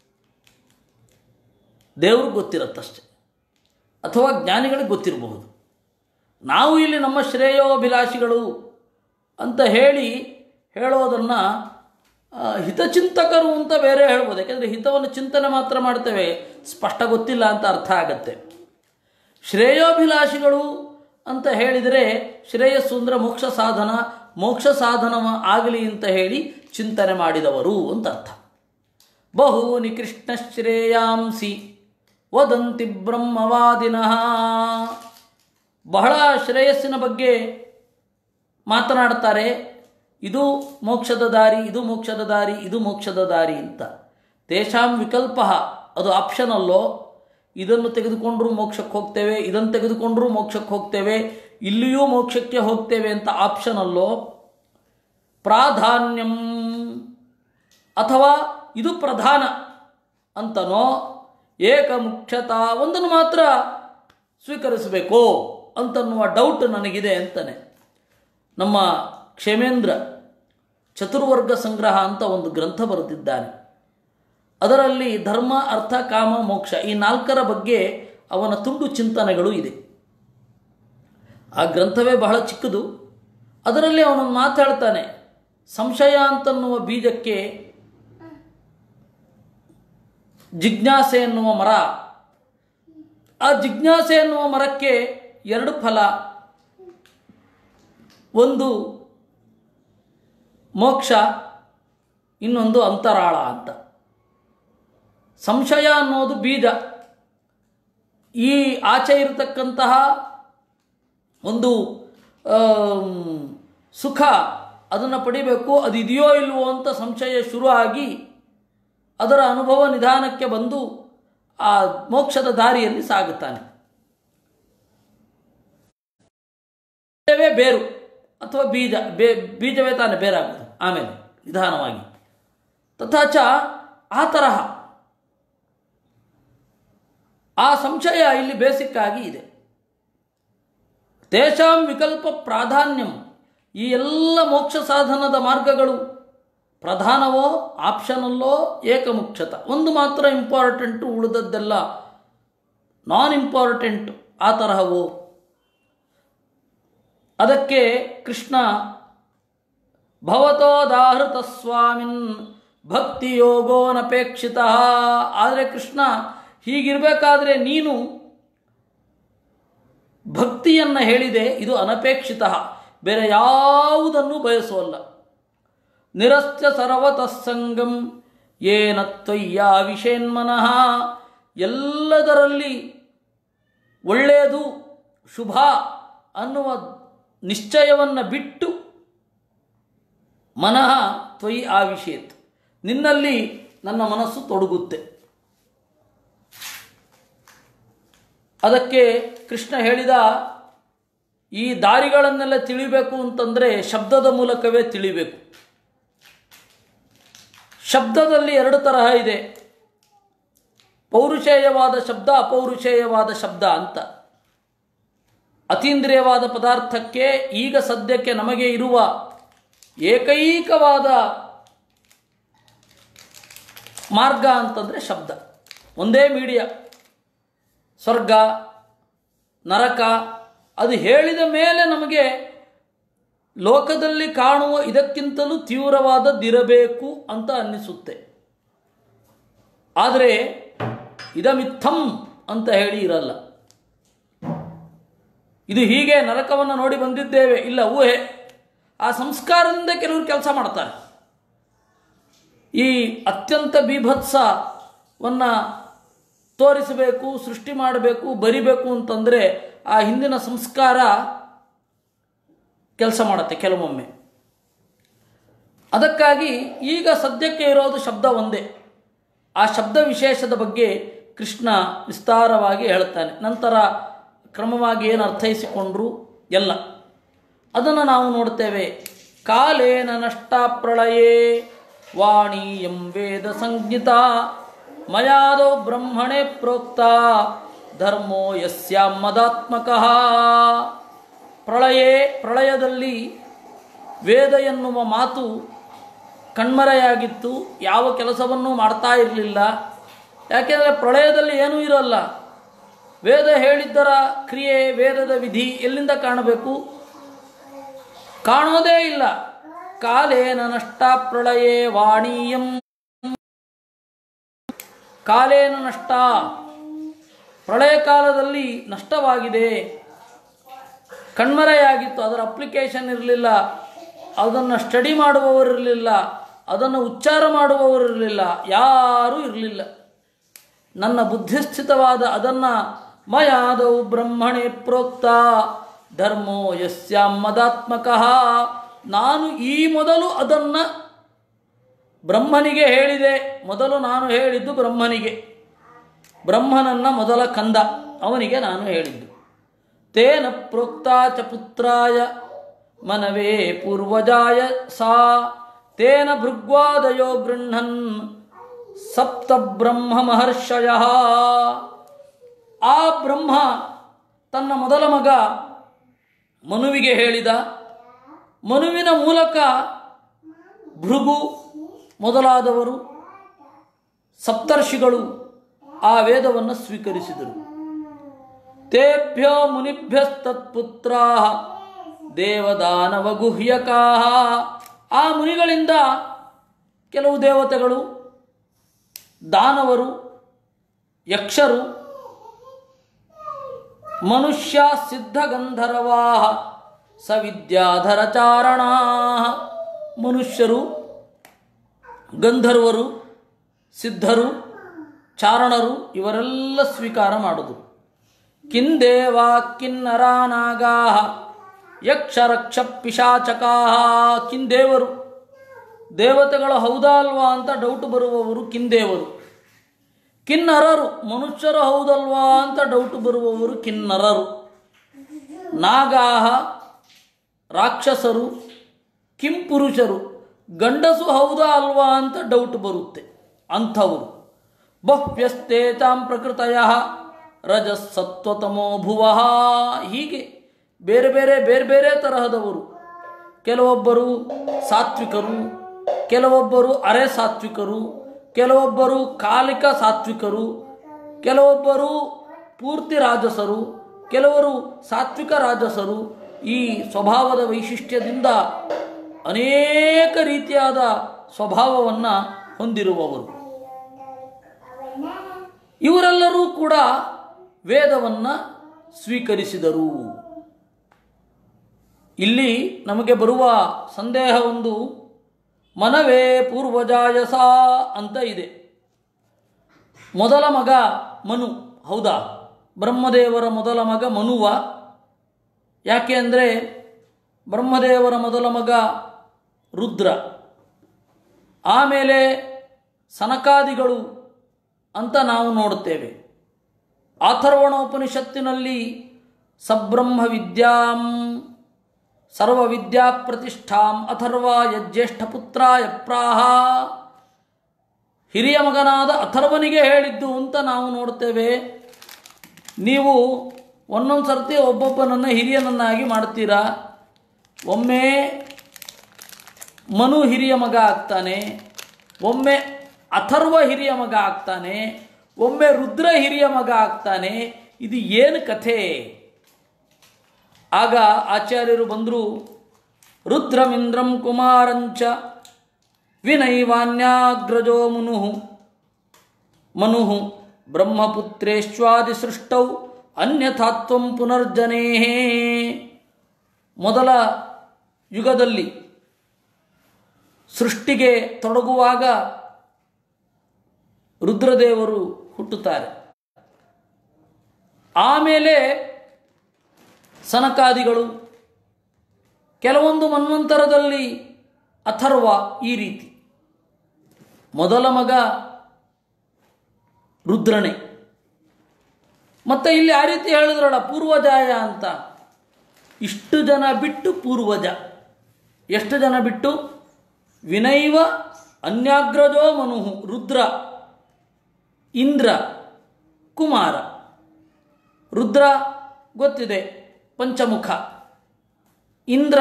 ದೇವ್ರಿಗೆ ಗೊತ್ತಿರತ್ತಷ್ಟೆ ಅಥವಾ ಜ್ಞಾನಿಗಳಿಗೆ ಗೊತ್ತಿರಬಹುದು ನಾವು ಇಲ್ಲಿ ನಮ್ಮ ಶ್ರೇಯೋಭಿಲಾಷಿಗಳು ಅಂತ ಹೇಳಿ ಹೇಳೋದನ್ನು ಆ, ಹಿತಚಿಂತಕರು ಅಂತ ಬೇರೆ ಹೇಳ್ಬೋದು ಯಾಕೆಂದರೆ ಹಿತವನ್ನು ಚಿಂತನೆ ಮಾತ್ರ ಮಾಡ್ತೇವೆ ಸ್ಪಷ್ಟ ಗೊತ್ತಿಲ್ಲ ಅಂತ ಅರ್ಥ ಆಗತ್ತೆ ಶ್ರೇಯೋಭಿಲಾಷಿಗಳು ಅಂತ ಹೇಳಿದರೆ ಶ್ರೇಯಸ್ಸು ಅಂದರೆ ಮೋಕ್ಷ ಸಾಧನ ಮೋಕ್ಷ ಸಾಧನ ಆಗಲಿ ಅಂತ ಹೇಳಿ ಚಿಂತನೆ ಮಾಡಿದವರು ಅಂತ ಅರ್ಥ ಬಹೂನಿ ಕೃಷ್ಣ ಶ್ರೇಯಾಂಸಿ ವದಂತಿ ಬ್ರಹ್ಮವಾದಿನಃ ಬಹಳ ಶ್ರೇಯಸ್ಸಿನ ಬಗ್ಗೆ ಮಾತನಾಡ್ತಾರೆ ಇದು ಮೋಕ್ಷದ ದಾರಿ ಇದು ಮೋಕ್ಷದ ದಾರಿ ಇದು ಮೋಕ್ಷದ ದಾರಿ ಅಂತ ತೇಷಾಂ ವಿಕಲ್ಪ ಅದು ಆಪ್ಷನಲ್ಲೋ ಇದನ್ನು ತೆಗೆದುಕೊಂಡ್ರೂ ಮೋಕ್ಷಕ್ಕೆ ಹೋಗ್ತೇವೆ ಇದನ್ನು ತೆಗೆದುಕೊಂಡ್ರೂ ಮೋಕ್ಷಕ್ಕೆ ಹೋಗ್ತೇವೆ ಇಲ್ಲಿಯೂ ಮೋಕ್ಷಕ್ಕೆ ಹೋಗ್ತೇವೆ ಅಂತ ಆಪ್ಷನಲ್ಲೋ ಪ್ರಾಧಾನ್ಯಂ ಅಥವಾ ಇದು ಪ್ರಧಾನ ಅಂತನೋ ಏಕಮುಖ್ಯತ ಒಂದನ್ನು ಮಾತ್ರ ಸ್ವೀಕರಿಸಬೇಕು ಅಂತನ್ನುವ ಡೌಟ್ ನನಗಿದೆ ಅಂತಾನೆ ನಮ್ಮ ಕ್ಷೇಮೇಂದ್ರ ಚತುರ್ವರ್ಗ ಸಂಗ್ರಹ ಅಂತ ಒಂದು ಗ್ರಂಥ ಬರೆದಿದ್ದಾನೆ ಅದರಲ್ಲಿ ಧರ್ಮ ಅರ್ಥ ಕಾಮ ಮೋಕ್ಷ ಈ ನಾಲ್ಕರ ಬಗ್ಗೆ ಅವನ ತುಂಡು ಚಿಂತನೆಗಳು ಇದೆ ಆ ಗ್ರಂಥವೇ ಬಹಳ ಚಿಕ್ಕದು ಅದರಲ್ಲಿ ಅವನೊಂದು ಮಾತಾಡ್ತಾನೆ ಸಂಶಯ ಅಂತನ್ನುವ ಬೀಜಕ್ಕೆ ಜಿಜ್ಞಾಸೆ ಎನ್ನುವ ಮರ ಆ ಜಿಜ್ಞಾಸೆ ಎನ್ನುವ ಮರಕ್ಕೆ ಎರಡು ಫಲ ಒಂದು ಮೋಕ್ಷ ಇನ್ನೊಂದು ಅಂತರಾಳ ಅಂತ ಸಂಶಯ ಅನ್ನೋದು ಬೀಜ ಈ ಆಚೆ ಇರತಕ್ಕಂತಹ ಒಂದು ಆಮ್, ಸುಖ ಅದನ್ನು ಪಡಿಬೇಕು ಅದು ಇದೆಯೋ ಇಲ್ವೋ ಅಂತ ಸಂಶಯ ಶುರು ಆಗಿ ಅದರ ಅನುಭವ ನಿಧಾನಕ್ಕೆ ಬಂದು ಆ ಮೋಕ್ಷದ ದಾರಿಯಲ್ಲಿ ಸಾಗುತ್ತಾನೆ ಬೀಜವೇ ಬೇರು ಅಥವಾ ಬೀಜ ಬೇ ಬೀಜವೇ ತಾನೇ ಬೇರಾಗುವುದು ಆಮೇಲೆ ನಿಧಾನವಾಗಿ ತಥಾಚ ಆ ತರಹ ಆ ಸಂಶಯ ಇಲ್ಲಿ ಬೇಸಿಕ್ ಆಗಿ ಇದೆ ತೇಷಾಂ ವಿಕಲ್ಪ ಪ್ರಾಧಾನ್ಯಂ ಈ ಎಲ್ಲ ಮೋಕ್ಷ ಸಾಧನದ ಮಾರ್ಗಗಳು ಪ್ರಧಾನವೋ ಆಪ್ಷನಲ್ಲೋ ಏಕಮುಖ್ಯತ ಒಂದು ಮಾತ್ರ ಇಂಪಾರ್ಟೆಂಟು ಉಳಿದದ್ದೆಲ್ಲ ನಾನ್ ಇಂಪಾರ್ಟೆಂಟ್ ಆ ತರಹವೋ ಅದಕ್ಕೆ ಕೃಷ್ಣ ಭವತೋದಾಹೃತ ಸ್ವಾಮಿನ್ ಭಕ್ತಿ ಯೋಗೋನಪೇಕ್ಷಿತ ಆದರೆ ಕೃಷ್ಣ ಹೀಗಿರಬೇಕಾದ್ರೆ ನೀನು ಭಕ್ತಿಯನ್ನು ಹೇಳಿದೆ ಇದು ಅನಪೇಕ್ಷಿತ ಬೇರೆ ಯಾವುದನ್ನು ಬಯಸೋಲ್ಲ ನಿರಸ್ತ್ಯ ಸರ್ವತಃ ಸಂಗಂ ಏನ ತ್ವಯ್ಯ ವಿಷೇನ್ಮನಃ ಎಲ್ಲದರಲ್ಲಿ ಒಳ್ಳೆಯದು ಶುಭ ಅನ್ನುವ ನಿಶ್ಚಯವನ್ನು ಬಿಟ್ಟು ಮನಃ ತ್ವಯಿ ಆವಿಷೇತ್ ನಿನ್ನಲ್ಲಿ ನನ್ನ ಮನಸ್ಸು ತೊಡಗುತ್ತೆ ಅದಕ್ಕೆ ಕೃಷ್ಣ ಹೇಳಿದ ಈ ದಾರಿಗಳನ್ನೆಲ್ಲ ತಿಳಿಬೇಕು ಅಂತಂದರೆ ಶಬ್ದದ ಮೂಲಕವೇ ತಿಳಿಬೇಕು ಶಬ್ದದಲ್ಲಿ ಎರಡು ತರಹ ಇದೆ ಪೌರುಷೇಯವಾದ ಶಬ್ದ ಅಪೌರುಷೇಯವಾದ ಶಬ್ದ ಅಂತ ಅತೀಂದ್ರಿಯವಾದ ಪದಾರ್ಥಕ್ಕೆ ಈಗ ಸದ್ಯಕ್ಕೆ ನಮಗೆ ಇರುವ ಏಕೈಕವಾದ ಮಾರ್ಗ ಅಂತಂದರೆ ಶಬ್ದ ಒಂದೇ ಮೀಡಿಯ ಸ್ವರ್ಗ ನರಕ ಅದು ಹೇಳಿದ ಮೇಲೆ ನಮಗೆ ಲೋಕದಲ್ಲಿ ಕಾಣುವ ಇದಕ್ಕಿಂತಲೂ ತೀವ್ರವಾದದ್ದಿರಬೇಕು ಅಂತ ಅನ್ನಿಸುತ್ತೆ ಆದರೆ ಇದಮಿತ್ತಂ ಅಂತ ಹೇಳಿ ಇರಲ್ಲ ಇದು ಹೀಗೆ ನರಕವನ್ನು ನೋಡಿ ಬಂದಿದ್ದೇವೆ ಇಲ್ಲ ಊಹೆ ಆ ಸಂಸ್ಕಾರದಿಂದ ಕೆಲವರು ಕೆಲಸ ಮಾಡ್ತಾರೆ ಈ ಅತ್ಯಂತ ಬೀಭತ್ಸವನ್ನು ತೋರಿಸಬೇಕು ಸೃಷ್ಟಿ ಮಾಡಬೇಕು ಬರಿಬೇಕು ಅಂತಂದರೆ ಆ ಹಿಂದಿನ ಸಂಸ್ಕಾರ ಕೆಲಸ ಮಾಡುತ್ತೆ ಕೆಲವೊಮ್ಮೆ ಅದಕ್ಕಾಗಿ ಈಗ ಸದ್ಯಕ್ಕೆ ಇರೋದು ಶಬ್ದ ಒಂದೇ ಆ ಶಬ್ದ ವಿಶೇಷದ ಬಗ್ಗೆ ಕೃಷ್ಣ ವಿಸ್ತಾರವಾಗಿ ಹೇಳ್ತಾನೆ ನಂತರ ಕ್ರಮವಾಗಿ ಏನು ಅರ್ಥೈಸಿಕೊಂಡ್ರು ಎಲ್ಲ ಅದನ್ನು ನಾವು ನೋಡ್ತೇವೆ ಕಾಲೇನ ನಷ್ಟ ಪ್ರಳಯೇ ವಾಣಿ ಎಂ ವೇದ ಸಂಜ್ಞಿತ ಮಯಾದೋ ಬ್ರಹ್ಮಣೆ ಪ್ರೋಕ್ತ ಧರ್ಮೋ ಯಸ್ಯಾಂ ಮದಾತ್ಮಕ ಪ್ರಳಯೇ ಪ್ರಳಯದಲ್ಲಿ ವೇದ ಎನ್ನುವ ಮಾತು ಕಣ್ಮರೆಯಾಗಿತ್ತು ಯಾವ ಕೆಲಸವನ್ನೂ ಮಾಡ್ತಾ ಇರಲಿಲ್ಲ ಯಾಕೆಂದರೆ ಪ್ರಳಯದಲ್ಲಿ ಏನೂ ಇರೋಲ್ಲ ವೇದ ಹೇಳಿದ್ದರ ಕ್ರಿಯೆ ವೇದದ ವಿಧಿ ಎಲ್ಲಿಂದ ಕಾಣಬೇಕು ಕಾಣೋದೇ ಇಲ್ಲ ಕಾಲೇನ ನಷ್ಟ ಪ್ರಳಯೇ ವಾಣೀಯಂ ಕಾಲೇನ ನಷ್ಟ ಪ್ರಳಯ ಕಾಲದಲ್ಲಿ ನಷ್ಟವಾಗಿದೆ ಕಣ್ಮರೆಯಾಗಿತ್ತು ಅದರ ಅಪ್ಲಿಕೇಶನ್ ಇರಲಿಲ್ಲ ಅದನ್ನು ಸ್ಟಡಿ ಮಾಡುವವರಿರಲಿಲ್ಲ ಅದನ್ನು ಉಚ್ಚಾರ ಮಾಡುವವರಿರಲಿಲ್ಲ ಯಾರೂ ಇರಲಿಲ್ಲ ನನ್ನ ಬುದ್ಧಿಸ್ಥಿತವಾದ ಅದನ್ನು ಮಯಾದವು ಬ್ರಹ್ಮಣೆ ಪ್ರೋಕ್ತ ಧರ್ಮೋ ಯಸ್ಯಾಂ ಮದಾತ್ಮಕ ನಾನು ಈ ಮೊದಲು ಅದನ್ನು ಬ್ರಹ್ಮನಿಗೆ ಹೇಳಿದೆ ಮೊದಲು ನಾನು ಹೇಳಿದ್ದು ಬ್ರಹ್ಮನಿಗೆ ಬ್ರಹ್ಮನನ್ನ ಮೊದಲ ಕಂದ ಅವನಿಗೆ ನಾನು ಹೇಳಿದ್ದು ತೇನ ಪ್ರೋಕ್ತ ಚ ಪುತ್ರಾಯ ಮನವೇ ಪೂರ್ವಜಾಯ ಸಾ ತೇನ ಭೃಗ್ವಾದಯೋ ಗೃಹನ್ ಸಪ್ತ ಬ್ರಹ್ಮ ಮಹರ್ಷಯ ಆ ಬ್ರಹ್ಮ ತನ್ನ ಮೊದಲ ಮಗ ಮನುವಿಗೆ ಹೇಳಿದ ಮನುವಿನ ಮೂಲಕ ಭೃಗು ಮೊದಲಾದವರು ಸಪ್ತರ್ಷಿಗಳು ಆ ವೇದವನ್ನು ಸ್ವೀಕರಿಸಿದರು ತೇಭ್ಯ ಮುನಿಭ್ಯಸ್ತತ್ಪುತ್ರ ದೇವದಾನವ ಗುಹ್ಯಕಾ ಆ ಮುನಿಗಳಿಂದ ಕೆಲವು ದೇವತೆಗಳು ದಾನವರು ಯಕ್ಷರು ಮನುಷ್ಯ ಸಿದ್ಧಗಂಧರ್ವಾ ಸವಿದ್ಯಾಧರಚಾರಣಾ ಮನುಷ್ಯರು ಗಂಧರ್ವರು ಸಿದ್ಧರು ಚಾರಣರು ಇವರೆಲ್ಲ ಸ್ವೀಕಾರ ಮಾಡುದು ಕಿಂದೇವಾ ಕಿನ್ನರಾನಾಗಾ ಯಕ್ಷರಕ್ಷ ಪಿಶಾಚಕಾ ಕಿಂದೇವರು ದೇವತೆಗಳು ಹೌದಾ ಅಲ್ವಾ ಅಂತ ಡೌಟ್ ಬರುವವರು ಕಿಂದೇವರು ಕಿನ್ನರರು ಮನುಷ್ಯರು ಹೌದಲ್ವಾ ಅಂತ ಡೌಟ್ ಬರುವವರು ಕಿನ್ನರರು ನಾಗಾಹ ರಾಕ್ಷಸರು ಕಿಂಪುರುಷರು ಗಂಡಸು ಹೌದಾ ಅಲ್ವಾ ಅಂತ ಡೌಟ್ ಬರುತ್ತೆ ಅಂಥವರು ಬಹ್ವ್ಯಸ್ತೇತಾಂ ಪ್ರಕೃತಯ ರಜಸ್ಸತ್ವತಮೋ ಭುವ ಹೀಗೆ ಬೇರೆ ಬೇರೆ ಬೇರೆ ಬೇರೆ ತರಹದವರು ಕೆಲವೊಬ್ಬರು ಸಾತ್ವಿಕರು ಕೆಲವೊಬ್ಬರು ಅರೆ ಸಾತ್ವಿಕರು ಕೆಲವೊಬ್ಬರು ಕಾಲಿಕ ಸಾತ್ವಿಕರು ಕೆಲವೊಬ್ಬರು ಪೂರ್ತಿ ರಾಜಸರು ಕೆಲವರು ಸಾತ್ವಿಕ ರಾಜಸರು ಈ ಸ್ವಭಾವದ ವೈಶಿಷ್ಟ್ಯದಿಂದ ಅನೇಕ ರೀತಿಯಾದ ಸ್ವಭಾವವನ್ನು ಹೊಂದಿರುವವರು ಇವರೆಲ್ಲರೂ ಕೂಡ ವೇದವನ್ನು ಸ್ವೀಕರಿಸಿದರು ಇಲ್ಲಿ ನಮಗೆ ಬರುವ ಸಂದೇಹ ಒಂದು ಮನವೇ ಪೂರ್ವಜಾಯಸ ಅಂತ ಇದೆ ಮೊದಲ ಮಗ ಮನು ಹೌದಾ ಬ್ರಹ್ಮದೇವರ ಮೊದಲ ಮಗ ಮನುವ ಯಾಕೆ ಅಂದರೆ ಬ್ರಹ್ಮದೇವರ ಮೊದಲ ಮಗ ರುದ್ರ ಆಮೇಲೆ ಸನಕಾದಿಗಳು ಅಂತ ನಾವು ನೋಡುತ್ತೇವೆ ಅಥರ್ವಣೋಪನಿಷತ್ತಿನಲ್ಲಿ ಸಬ್ರಹ್ಮ ವಿದ್ಯಾಂ ಸರ್ವವಿದ್ಯಾ ಪ್ರತಿಷ್ಠಾಂ ಅಥರ್ವ ಯಜ್ಯೇಷ್ಠ ಪುತ್ರಾಯ ಪ್ರಾಹ ಹಿರಿಯ ಮಗನಾದ ಅಥರ್ವನಿಗೆ ಹೇಳಿದ್ದು ಅಂತ ನಾವು ನೋಡ್ತೇವೆ ನೀವು ಒಂದೊಂದು ಸರ್ತಿ ಒಬ್ಬೊಬ್ಬನನ್ನು ಹಿರಿಯನನ್ನಾಗಿ ಮಾಡ್ತೀರಾ ಒಮ್ಮೆ ಮನು ಹಿರಿಯ ಮಗ ಆಗ್ತಾನೆ ಒಮ್ಮೆ ಅಥರ್ವ ಹಿರಿಯ ಮಗ ಆಗ್ತಾನೆ ಒಮ್ಮೆ ರುದ್ರ ಹಿರಿಯ ಮಗ ಆಗ್ತಾನೆ ಇದು ಏನು ಕಥೆ ಆಗ ಆಚಾರ್ಯರು ಬಂದರು ರುದ್ರಮಿಂದ್ರಂ ಕುಮಾರಂಚ ವಿನೈವಾನ್ಯಾಗ್ರಜೋ ಮುನು ಮನು ಬ್ರಹ್ಮಪುತ್ರೇಶ್ವಾದಿ ಸೃಷ್ಟೌ ಅನ್ಯಥಾತ್ವಂ ಪುನರ್ಜನೇ ಮೊದಲ ಯುಗದಲ್ಲಿ ಸೃಷ್ಟಿಗೆ ತೊಡಗುವಾಗ ರುದ್ರದೇವರು ಹುಟ್ಟುತ್ತಾರೆ ಆಮೇಲೆ ಸನಕಾದಿಗಳು ಕೆಲವೊಂದು ಮನ್ವಂತರದಲ್ಲಿ ಅಥರ್ವ ಈ ರೀತಿ ಮೊದಲ ಮಗ ರುದ್ರನೇ ಮತ್ತೆ ಇಲ್ಲಿ ಆ ರೀತಿ ಹೇಳಿದ್ರಲ್ಲ ಪೂರ್ವಜಾಯ ಅಂತ ಇಷ್ಟು ಜನ ಬಿಟ್ಟು ಪೂರ್ವಜ ಎಷ್ಟು ಜನ ಬಿಟ್ಟು ವಿನೈವ ಅನ್ಯಾಗ್ರಜೋ ಮನುಹು ರುದ್ರ ಇಂದ್ರ ಕುಮಾರ ರುದ್ರ ಗೊತ್ತಿದೆ ಪಂಚಮುಖ ಇಂದ್ರ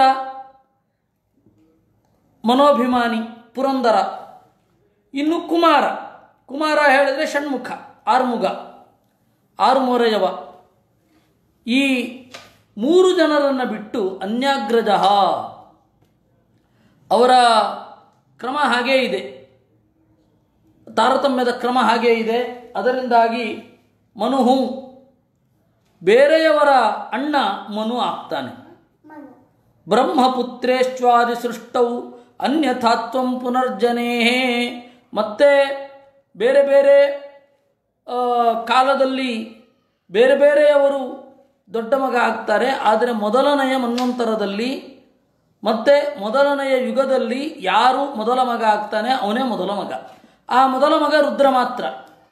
ಮನೋಭಿಮಾನಿ ಪುರಂದರ ಇನ್ನು ಕುಮಾರ ಕುಮಾರ ಹೇಳಿದರೆ ಷಣ್ಮುಖ ಆರ್ಮುಗ ಆರುಮೂರಯವ ಈ ಮೂರು ಜನರನ್ನು ಬಿಟ್ಟು ಅನ್ಯಾಗ್ರಜ ಅವರ ಕ್ರಮ ಹಾಗೇ ಇದೆ ತಾರತಮ್ಯದ ಕ್ರಮ ಹಾಗೇ ಇದೆ ಅದರಿಂದಾಗಿ ಮನುಹು ಬೇರೆಯವರ ಅಣ್ಣ ಮನು ಆಗ್ತಾನೆ ಬ್ರಹ್ಮಪುತ್ರೇಶ್ವಾದಿ ಸೃಷ್ಟವು ಅನ್ಯಥಾತ್ವಂ ಪುನರ್ಜನೇ ಮತ್ತೆ ಬೇರೆ ಬೇರೆ ಆ, ಕಾಲದಲ್ಲಿ ಬೇರೆ ಬೇರೆಯವರು ದೊಡ್ಡ ಮಗ ಆಗ್ತಾರೆ ಆದರೆ ಮೊದಲನೆಯ ಮನ್ವಂತರದಲ್ಲಿ ಮತ್ತೆ ಮೊದಲನೆಯ ಯುಗದಲ್ಲಿ ಯಾರು ಮೊದಲ ಮಗ ಆಗ್ತಾನೆ ಅವನೇ ಮೊದಲ ಮಗ ಆ ಮೊದಲ ಮಗ ರುದ್ರ ಮಾತ್ರ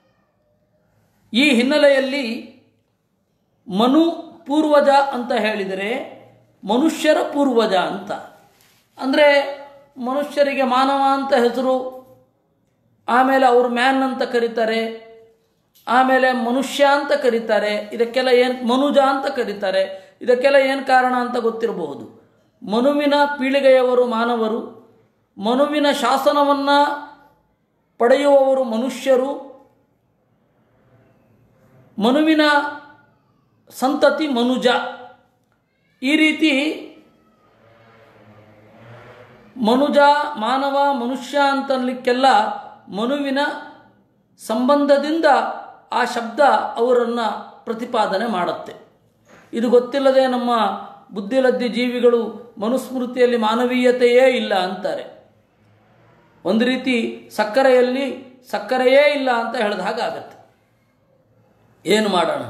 ಈ ಹಿನ್ನೆಲೆಯಲ್ಲಿ ಮನು ಪೂರ್ವಜ ಅಂತ ಹೇಳಿದರೆ ಮನುಷ್ಯರ ಪೂರ್ವಜ ಅಂತ ಅಂದರೆ ಮನುಷ್ಯರಿಗೆ ಮಾನವ ಅಂತ ಹೆಸರು ಆಮೇಲೆ ಅವರು ಮ್ಯಾನ್ ಅಂತ ಕರೀತಾರೆ ಆಮೇಲೆ ಮನುಷ್ಯ ಅಂತ ಕರೀತಾರೆ ಇದಕ್ಕೆಲ್ಲ ಏನು ಮನುಜ ಅಂತ ಕರೀತಾರೆ ಇದಕ್ಕೆಲ್ಲ ಏನು ಕಾರಣ ಅಂತ ಗೊತ್ತಿರಬಹುದು ಮನುವಿನ ಪೀಳಿಗೆಯವರು ಮಾನವರು ಮನುವಿನ ಶಾಸನವನ್ನು ಪಡೆಯುವವರು ಮನುಷ್ಯರು ಮನುವಿನ ಸಂತತಿ ಮನುಜ ಈ ರೀತಿ ಮನುಜ ಮಾನವ ಮನುಷ್ಯ ಅಂತನ್ಲಿಕ್ಕೆಲ್ಲ ಮನುವಿನ ಸಂಬಂಧದಿಂದ ಆ ಶಬ್ದ ಅವರನ್ನು ಪ್ರತಿಪಾದನೆ ಮಾಡುತ್ತೆ ಇದು ಗೊತ್ತಿಲ್ಲದೆ ನಮ್ಮ ಬುದ್ಧಿಲದ್ದಿ ಜೀವಿಗಳು ಮನುಸ್ಮೃತಿಯಲ್ಲಿ ಮಾನವೀಯತೆಯೇ ಇಲ್ಲ ಅಂತಾರೆ ಒಂದು ರೀತಿ ಸಕ್ಕರೆಯಲ್ಲಿ ಸಕ್ಕರೆಯೇ ಇಲ್ಲ ಅಂತ ಹೇಳಿದ ಹಾಗಾಗತ್ತೆ ಏನು ಮಾಡೋಣ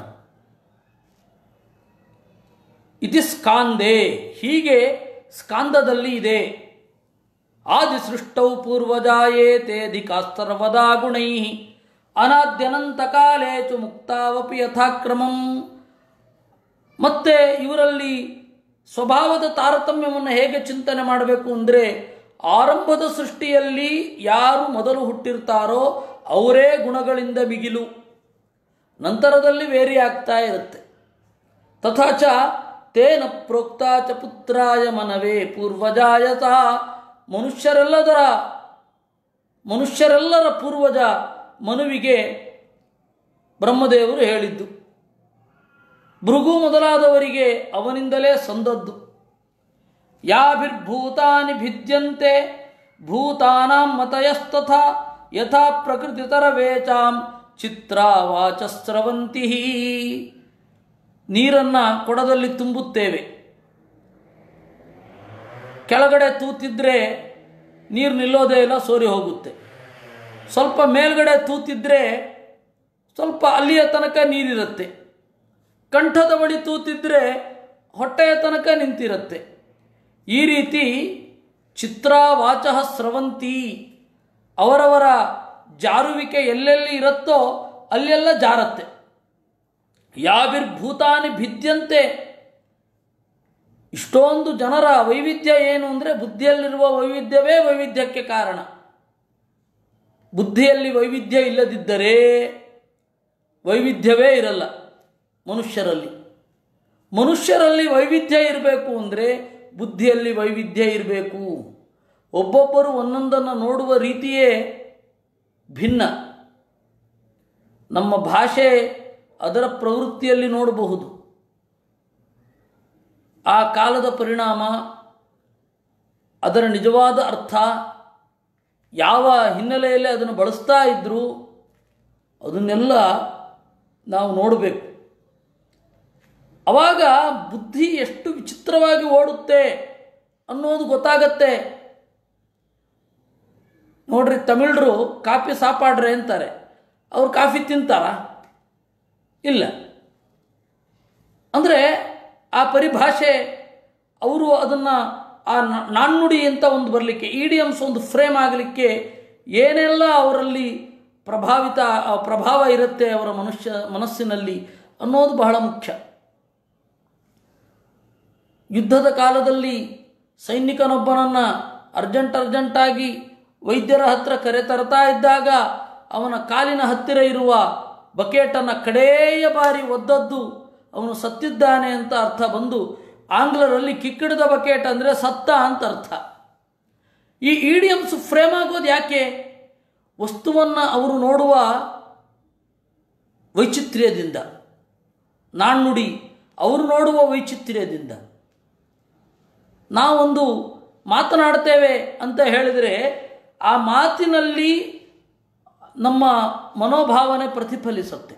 ಇತಿ ಸ್ಕಾಂದೆ ಹೀಗೆ ಸ್ಕಾಂದದಲ್ಲಿ ಇದೆ ಆದಿ ಸೃಷ್ಟೌ ಪೂರ್ವಜಾಯೇತೇಧಿಕಾಸ್ತರ್ವದಾ ಗುಣೈ ಅನಾದ್ಯನಂತ ಕಾಲೇಚು ಮುಕ್ತಾವಪಿ ಯಥಾಕ್ರಮಂ ಮತ್ತೆ ಇವರಲ್ಲಿ ಸ್ವಭಾವದ ತಾರತಮ್ಯವನ್ನು ಹೇಗೆ ಚಿಂತನೆ ಮಾಡಬೇಕು ಅಂದರೆ ಆರಂಭದ ಸೃಷ್ಟಿಯಲ್ಲಿ ಯಾರು ಮೊದಲು ಹುಟ್ಟಿರ್ತಾರೋ ಅವರೇ ಗುಣಗಳಿಂದ ಬಿಗಿಲು ನಂತರದಲ್ಲಿ ವೇರಿ ಆಗ್ತಾ ಇರುತ್ತೆ ತಥಾಚ ತೇನ ಪ್ರೋಕ್ತ ಚ ಪುತ್ರಾಯ ಮನವೇ ಪೂರ್ವಜಾಯತ ಮನುಷ್ಯರೆಲ್ಲದರ ಮನುಷ್ಯರೆಲ್ಲರ ಪೂರ್ವಜ ಮನುವಿಗೆ ಬ್ರಹ್ಮದೇವರು ಹೇಳಿದ್ದು ಭೃಗು ಮೊದಲಾದವರಿಗೆ ಅವನಿಂದಲೇ ಸಂದದ್ದು ಯಾಭಿರ್ಭೂತಾನಿ ಭಿದ್ಯಂತೆ ಭೂತಾನಾಂ ಮತಯಸ್ತಥ ಯಥಾ ಪ್ರಕೃತಿತರವೇಚಾಂ ಚಿತ್ರಾವಾಚಸ್ರವಂತಿ ನೀರನ್ನು ಕೊಡದಲ್ಲಿ ತುಂಬುತ್ತೇವೆ ಕೆಳಗಡೆ ತೂತಿದ್ರೆ ನೀರು ನಿಲ್ಲೋದೇ ಇಲ್ಲ ಸೋರಿ ಹೋಗುತ್ತೆ ಸ್ವಲ್ಪ ಮೇಲ್ಗಡೆ ತೂತಿದ್ರೆ ಸ್ವಲ್ಪ ಅಲ್ಲಿಯ ತನಕ ನೀರಿರುತ್ತೆ ಕಂಠದ ಬಳಿ ತೂತಿದ್ರೆ ಹೊಟ್ಟೆಯ ತನಕ ನಿಂತಿರುತ್ತೆ ಈ ರೀತಿ ಚಿತ್ರಾವಾಚ ಸ್ರವಂತಿ ಅವರವರ ಜಾರುವಿಕೆ ಎಲ್ಲೆಲ್ಲಿ ಇರುತ್ತೋ ಅಲ್ಲೆಲ್ಲ ಜಾರತ್ತೆ ಯಾವಿರ್ಭೂತಾನಿ ಭಿದ್ಯಂತೆ ಇಷ್ಟೊಂದು ಜನರ ವೈವಿಧ್ಯ ಏನು ಅಂದರೆ ಬುದ್ಧಿಯಲ್ಲಿರುವ ವೈವಿಧ್ಯವೇ ವೈವಿಧ್ಯಕ್ಕೆ ಕಾರಣ ಬುದ್ಧಿಯಲ್ಲಿ ವೈವಿಧ್ಯ ಇಲ್ಲದಿದ್ದರೆ ವೈವಿಧ್ಯವೇ ಇರಲ್ಲ ಮನುಷ್ಯರಲ್ಲಿ ಮನುಷ್ಯರಲ್ಲಿ ವೈವಿಧ್ಯ ಇರಬೇಕು ಅಂದರೆ ಬುದ್ಧಿಯಲ್ಲಿ ವೈವಿಧ್ಯ ಇರಬೇಕು ಒಬ್ಬೊಬ್ಬರು ಒಂದೊಂದನ್ನು ನೋಡುವ ರೀತಿಯೇ ಭಿನ್ನ ನಮ್ಮ ಭಾಷೆ ಅದರ ಪ್ರವೃತ್ತಿಯಲ್ಲಿ ನೋಡಬಹುದು ಆ ಕಾಲದ ಪರಿಣಾಮ ಅದರ ನಿಜವಾದ ಅರ್ಥ ಯಾವ ಹಿನ್ನೆಲೆಯಲ್ಲಿ ಅದನ್ನು ಬಳಸ್ತಾ ಇದ್ದರು ಅದನ್ನೆಲ್ಲ ನಾವು ನೋಡಬೇಕು ಅವಾಗ ಬುದ್ಧಿ ಎಷ್ಟು ವಿಚಿತ್ರವಾಗಿ ಓಡುತ್ತೆ ಅನ್ನೋದು ಗೊತ್ತಾಗತ್ತೆ ನೋಡ್ರಿ ತಮಿಳರು ಕಾಫಿ ಸಾಪಾಡ್ರೆ ಅಂತಾರೆ ಅವ್ರು ಕಾಫಿ ತಿಂತಾರ ಇಲ್ಲ ಅಂದರೆ ಆ ಪರಿಭಾಷೆ ಅವರು ಅದನ್ನು ಆ ನ- ನಾಣ್ಣುಡಿ ಅಂತ ಒಂದು ಬರಲಿಕ್ಕೆ ಇಡಿಯಮ್ಸ್ ಒಂದು ಫ್ರೇಮ್ ಆಗಲಿಕ್ಕೆ ಏನೆಲ್ಲ ಅವರಲ್ಲಿ ಪ್ರಭಾವಿತ ಆ ಪ್ರಭಾವ ಇರುತ್ತೆ ಅವರ ಮನುಷ್ಯ ಮನಸ್ಸಿನಲ್ಲಿ ಅನ್ನೋದು ಬಹಳ ಮುಖ್ಯ ಯುದ್ಧದ ಕಾಲದಲ್ಲಿ ಸೈನಿಕನೊಬ್ಬನನ್ನು ಅರ್ಜೆಂಟ್ ಅರ್ಜೆಂಟಾಗಿ ವೈದ್ಯರ ಹತ್ರ ಕರೆತರ್ತಾ ಇದ್ದಾಗ ಅವನ ಕಾಲಿನ ಹತ್ತಿರ ಇರುವ ಬಕೆಟನ್ನು ಕಡೆಯ ಬಾರಿ ಒದ್ದದ್ದು ಅವನು ಸತ್ತಿದ್ದಾನೆ ಅಂತ ಅರ್ಥ ಬಂದು ಆಂಗ್ಲರಲ್ಲಿ ಕಿಕ್ಕಿಡಿದ ಬಕೆಟ್ ಅಂದರೆ ಸತ್ತ ಅಂತ ಅರ್ಥ ಈ ಇಡಿಯಮ್ಸ್ ಫ್ರೇಮ್ ಆಗೋದು ಯಾಕೆ ವಸ್ತುವನ್ನು ಅವರು ನೋಡುವ ವೈಚಿತ್ರ್ಯದಿಂದ ನಾಣ್ಣುಡಿ ಅವರು ನೋಡುವ ವೈಚಿತ್ರ್ಯದಿಂದ ನಾವೊಂದು ಮಾತನಾಡ್ತೇವೆ ಅಂತ ಹೇಳಿದರೆ ಆ ಮಾತಿನಲ್ಲಿ ನಮ್ಮ ಮನೋಭಾವನೆ ಪ್ರತಿಫಲಿಸುತ್ತೆ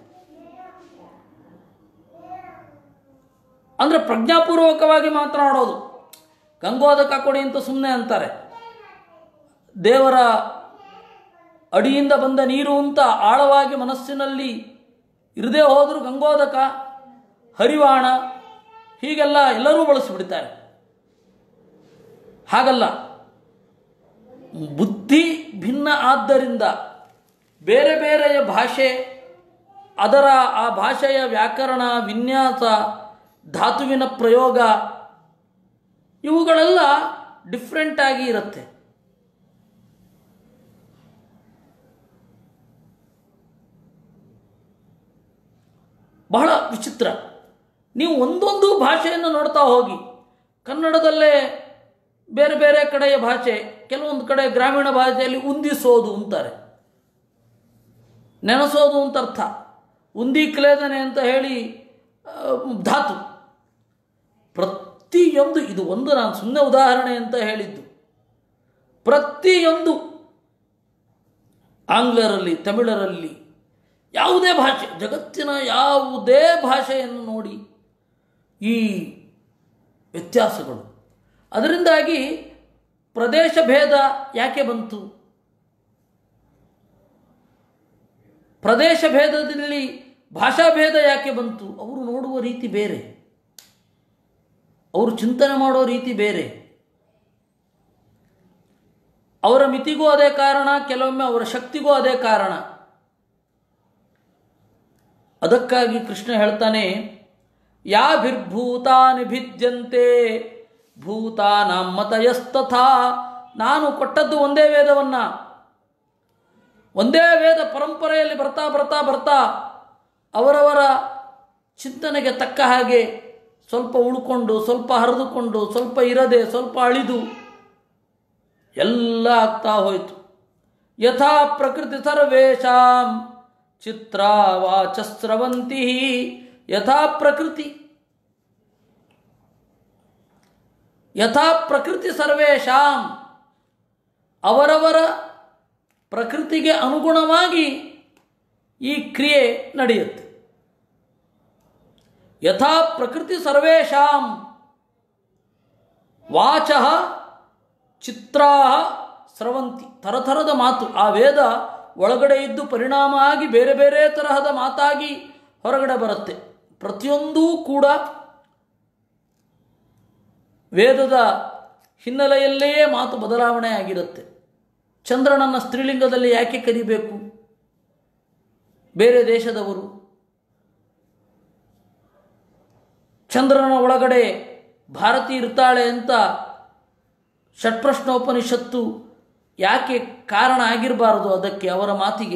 ಅಂದರೆ ಪ್ರಜ್ಞಾಪೂರ್ವಕವಾಗಿ ಮಾತನಾಡೋದು ಗಂಗೋದಕ ಕೊಡಿ ಅಂತ ಸುಮ್ಮನೆ ಅಂತಾರೆ ದೇವರ ಅಡಿಯಿಂದ ಬಂದ ನೀರು ಅಂತ ಆಳವಾಗಿ ಮನಸ್ಸಿನಲ್ಲಿ ಇರದೇ ಹೋದರೂ ಗಂಗೋದಕ ಹರಿವಾಣ ಹೀಗೆಲ್ಲ ಎಲ್ಲರೂ ಬಳಸಿಬಿಡ್ತಾರೆ ಹಾಗಲ್ಲ ಬುದ್ಧಿ ಭಿನ್ನ ಆದ್ದರಿಂದ ಬೇರೆ ಬೇರೆಯ ಭಾಷೆ ಅದರ ಆ ಭಾಷೆಯ ವ್ಯಾಕರಣ ವಿನ್ಯಾಸ ಧಾತುವಿನ ಪ್ರಯೋಗ ಇವುಗಳೆಲ್ಲ ಡಿಫ್ರೆಂಟ್ ಆಗಿ ಇರುತ್ತೆ ಬಹಳ ವಿಚಿತ್ರ ನೀವು ಒಂದೊಂದು ಭಾಷೆಯನ್ನು ನೋಡ್ತಾ ಹೋಗಿ ಕನ್ನಡದಲ್ಲೇ ಬೇರೆ ಬೇರೆ ಕಡೆಯ ಭಾಷೆ ಕೆಲವೊಂದು ಕಡೆ ಗ್ರಾಮೀಣ ಭಾಷೆಯಲ್ಲಿ ಉಂದಿಸೋದು ಅಂತಾರೆ ನೆನೆಸೋದು ಅಂತ ಅರ್ಥ ಉಂದಿಕ್ಲೇದನೆ ಅಂತ ಹೇಳಿ ಆ, ಧಾತು ಪ್ರತಿಯೊಂದು ಇದು ಒಂದು ನಾನು ಸುಮ್ಮನೆ ಉದಾಹರಣೆ ಅಂತ ಹೇಳಿದ್ದು ಪ್ರತಿಯೊಂದು ಆಂಗ್ಲರಲ್ಲಿ ತಮಿಳರಲ್ಲಿ ಯಾವುದೇ ಭಾಷೆ ಜಗತ್ತಿನ ಯಾವುದೇ ಭಾಷೆಯನ್ನು ನೋಡಿ ಈ ವ್ಯತ್ಯಾಸಗಳು ಅದರಿಂದಾಗಿ ಪ್ರದೇಶ ಭೇದ ಯಾಕೆ ಬಂತು ಪ್ರದೇಶ ಭೇದದಲ್ಲಿ ಭಾಷಾ ಭೇದ ಯಾಕೆ ಬಂತು ಅವರು ನೋಡುವ ರೀತಿ ಬೇರೆ ಅವರು ಚಿಂತನೆ ಮಾಡೋ ರೀತಿ ಬೇರೆ ಅವರ ಮಿತಿಗೂ ಅದೇ ಕಾರಣ ಕೆಲವೊಮ್ಮೆ ಅವರ ಶಕ್ತಿಗೂ ಅದೇ ಕಾರಣ ಅದಕ್ಕಾಗಿ ಕೃಷ್ಣ ಹೇಳ್ತಾನೆ ಯಾಭಿರ್ಭೂತಾನಿ ಭಿದ್ಯಂತೆ ಭೂತಾನಾಂ ಮತಯಸ್ತಥಾ ನಾನು ಕೊಟ್ಟದ್ದು ಒಂದೇ ವೇದವನ್ನ ಒಂದೇ ವೇದ ಪರಂಪರೆಯಲ್ಲಿ ಬರ್ತಾ ಬರ್ತಾ ಬರ್ತಾ ಅವರವರ ಚಿಂತನೆಗೆ ತಕ್ಕ ಹಾಗೆ ಸ್ವಲ್ಪ ಉಳ್ಕೊಂಡು ಸ್ವಲ್ಪ ಹರಿದುಕೊಂಡು ಸ್ವಲ್ಪ ಇರದೆ ಸ್ವಲ್ಪ ಅಳಿದು ಎಲ್ಲ ಆಗ್ತಾ ಹೋಯಿತು ಯಥಾ ಪ್ರಕೃತಿ ಸರ್ವೇಶಾಂ ಚಿತ್ರಾವಾಚ ಸ್ರವಂತಿ ಯಥಾ ಪ್ರಕೃತಿ ಯಥಾ ಪ್ರಕೃತಿ ಸರ್ವೇಶಾಂ ಅವರವರ ಪ್ರಕೃತಿಗೆ ಅನುಗುಣವಾಗಿ ಈ ಕ್ರಿಯೆ ನಡೆಯುತ್ತೆ ಯಥಾ ಪ್ರಕೃತಿ ಸರ್ವೇಶಾಂ ವಾಚ ಚಿತ್ರಾ ಸ್ರವಂತಿ ಥರಥರದ ಮಾತು ಆ ವೇದ ಒಳಗಡೆ ಇದ್ದು ಪರಿಣಾಮ ಆಗಿ ಬೇರೆ ಬೇರೆ ತರಹದ ಮಾತಾಗಿ ಹೊರಗಡೆ ಬರುತ್ತೆ ಪ್ರತಿಯೊಂದೂ ಕೂಡ ವೇದದ ಹಿನ್ನೆಲೆಯಲ್ಲಿಯೇ ಮಾತು ಬದಲಾವಣೆ ಆಗಿರುತ್ತೆ ಚಂದ್ರನನ್ನು ಸ್ತ್ರೀಲಿಂಗದಲ್ಲಿ ಯಾಕೆ ಕರಿಬೇಕು ಬೇರೆ ದೇಶದವರು ಚಂದ್ರನ ಒಳಗಡೆ ಭಾರತಿ ಇರ್ತಾಳೆ ಅಂತ ಷಟ್ಪ್ರಶ್ನೋಪನಿಷತ್ತು ಯಾಕೆ ಕಾರಣ ಆಗಿರಬಾರದು ಅದಕ್ಕೆ ಅವರ ಮಾತಿಗೆ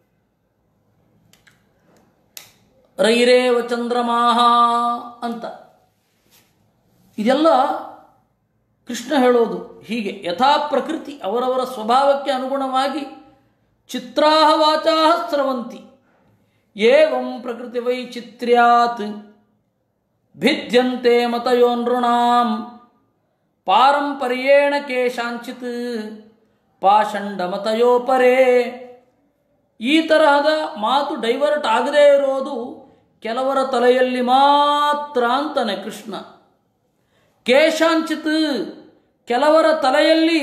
ರೈರೇವ ಚಂದ್ರಮಾಹ ಅಂತ ಇದೆಲ್ಲ ಕೃಷ್ಣ ಹೇಳೋದು ಹೀಗೆ ಯಥಾ ಪ್ರಕೃತಿ ಅವರವರ ಸ್ವಭಾವಕ್ಕೆ ಅನುಗುಣವಾಗಿ ಚಿತ್ರಾಹ ವಾಚಾ ಸ್ರವಂತಿ ಏವಂ ಪ್ರಕೃತಿ ವೈಚಿತ್ರ್ಯಾತ್ ಭಿದ್ಯಂತೆ ಮತಯೋ ನೃಣಾಂ ಪಾರಂಪರ್ಯೇಣ ಕೇಶಾಂಚಿತ್ ಪಾಷಂಡ ಮತಯೋ ಪರೇ ಈ ತರಹದ ಮಾತು ಡೈವರ್ಟ್ ಆಗದೇ ಇರೋದು ಕೆಲವರ ತಲೆಯಲ್ಲಿ ಮಾತ್ರ ಅಂತಾನೆ ಕೃಷ್ಣ ಕೇಶಾಂಚಿತ್ ಕೆಲವರ ತಲೆಯಲ್ಲಿ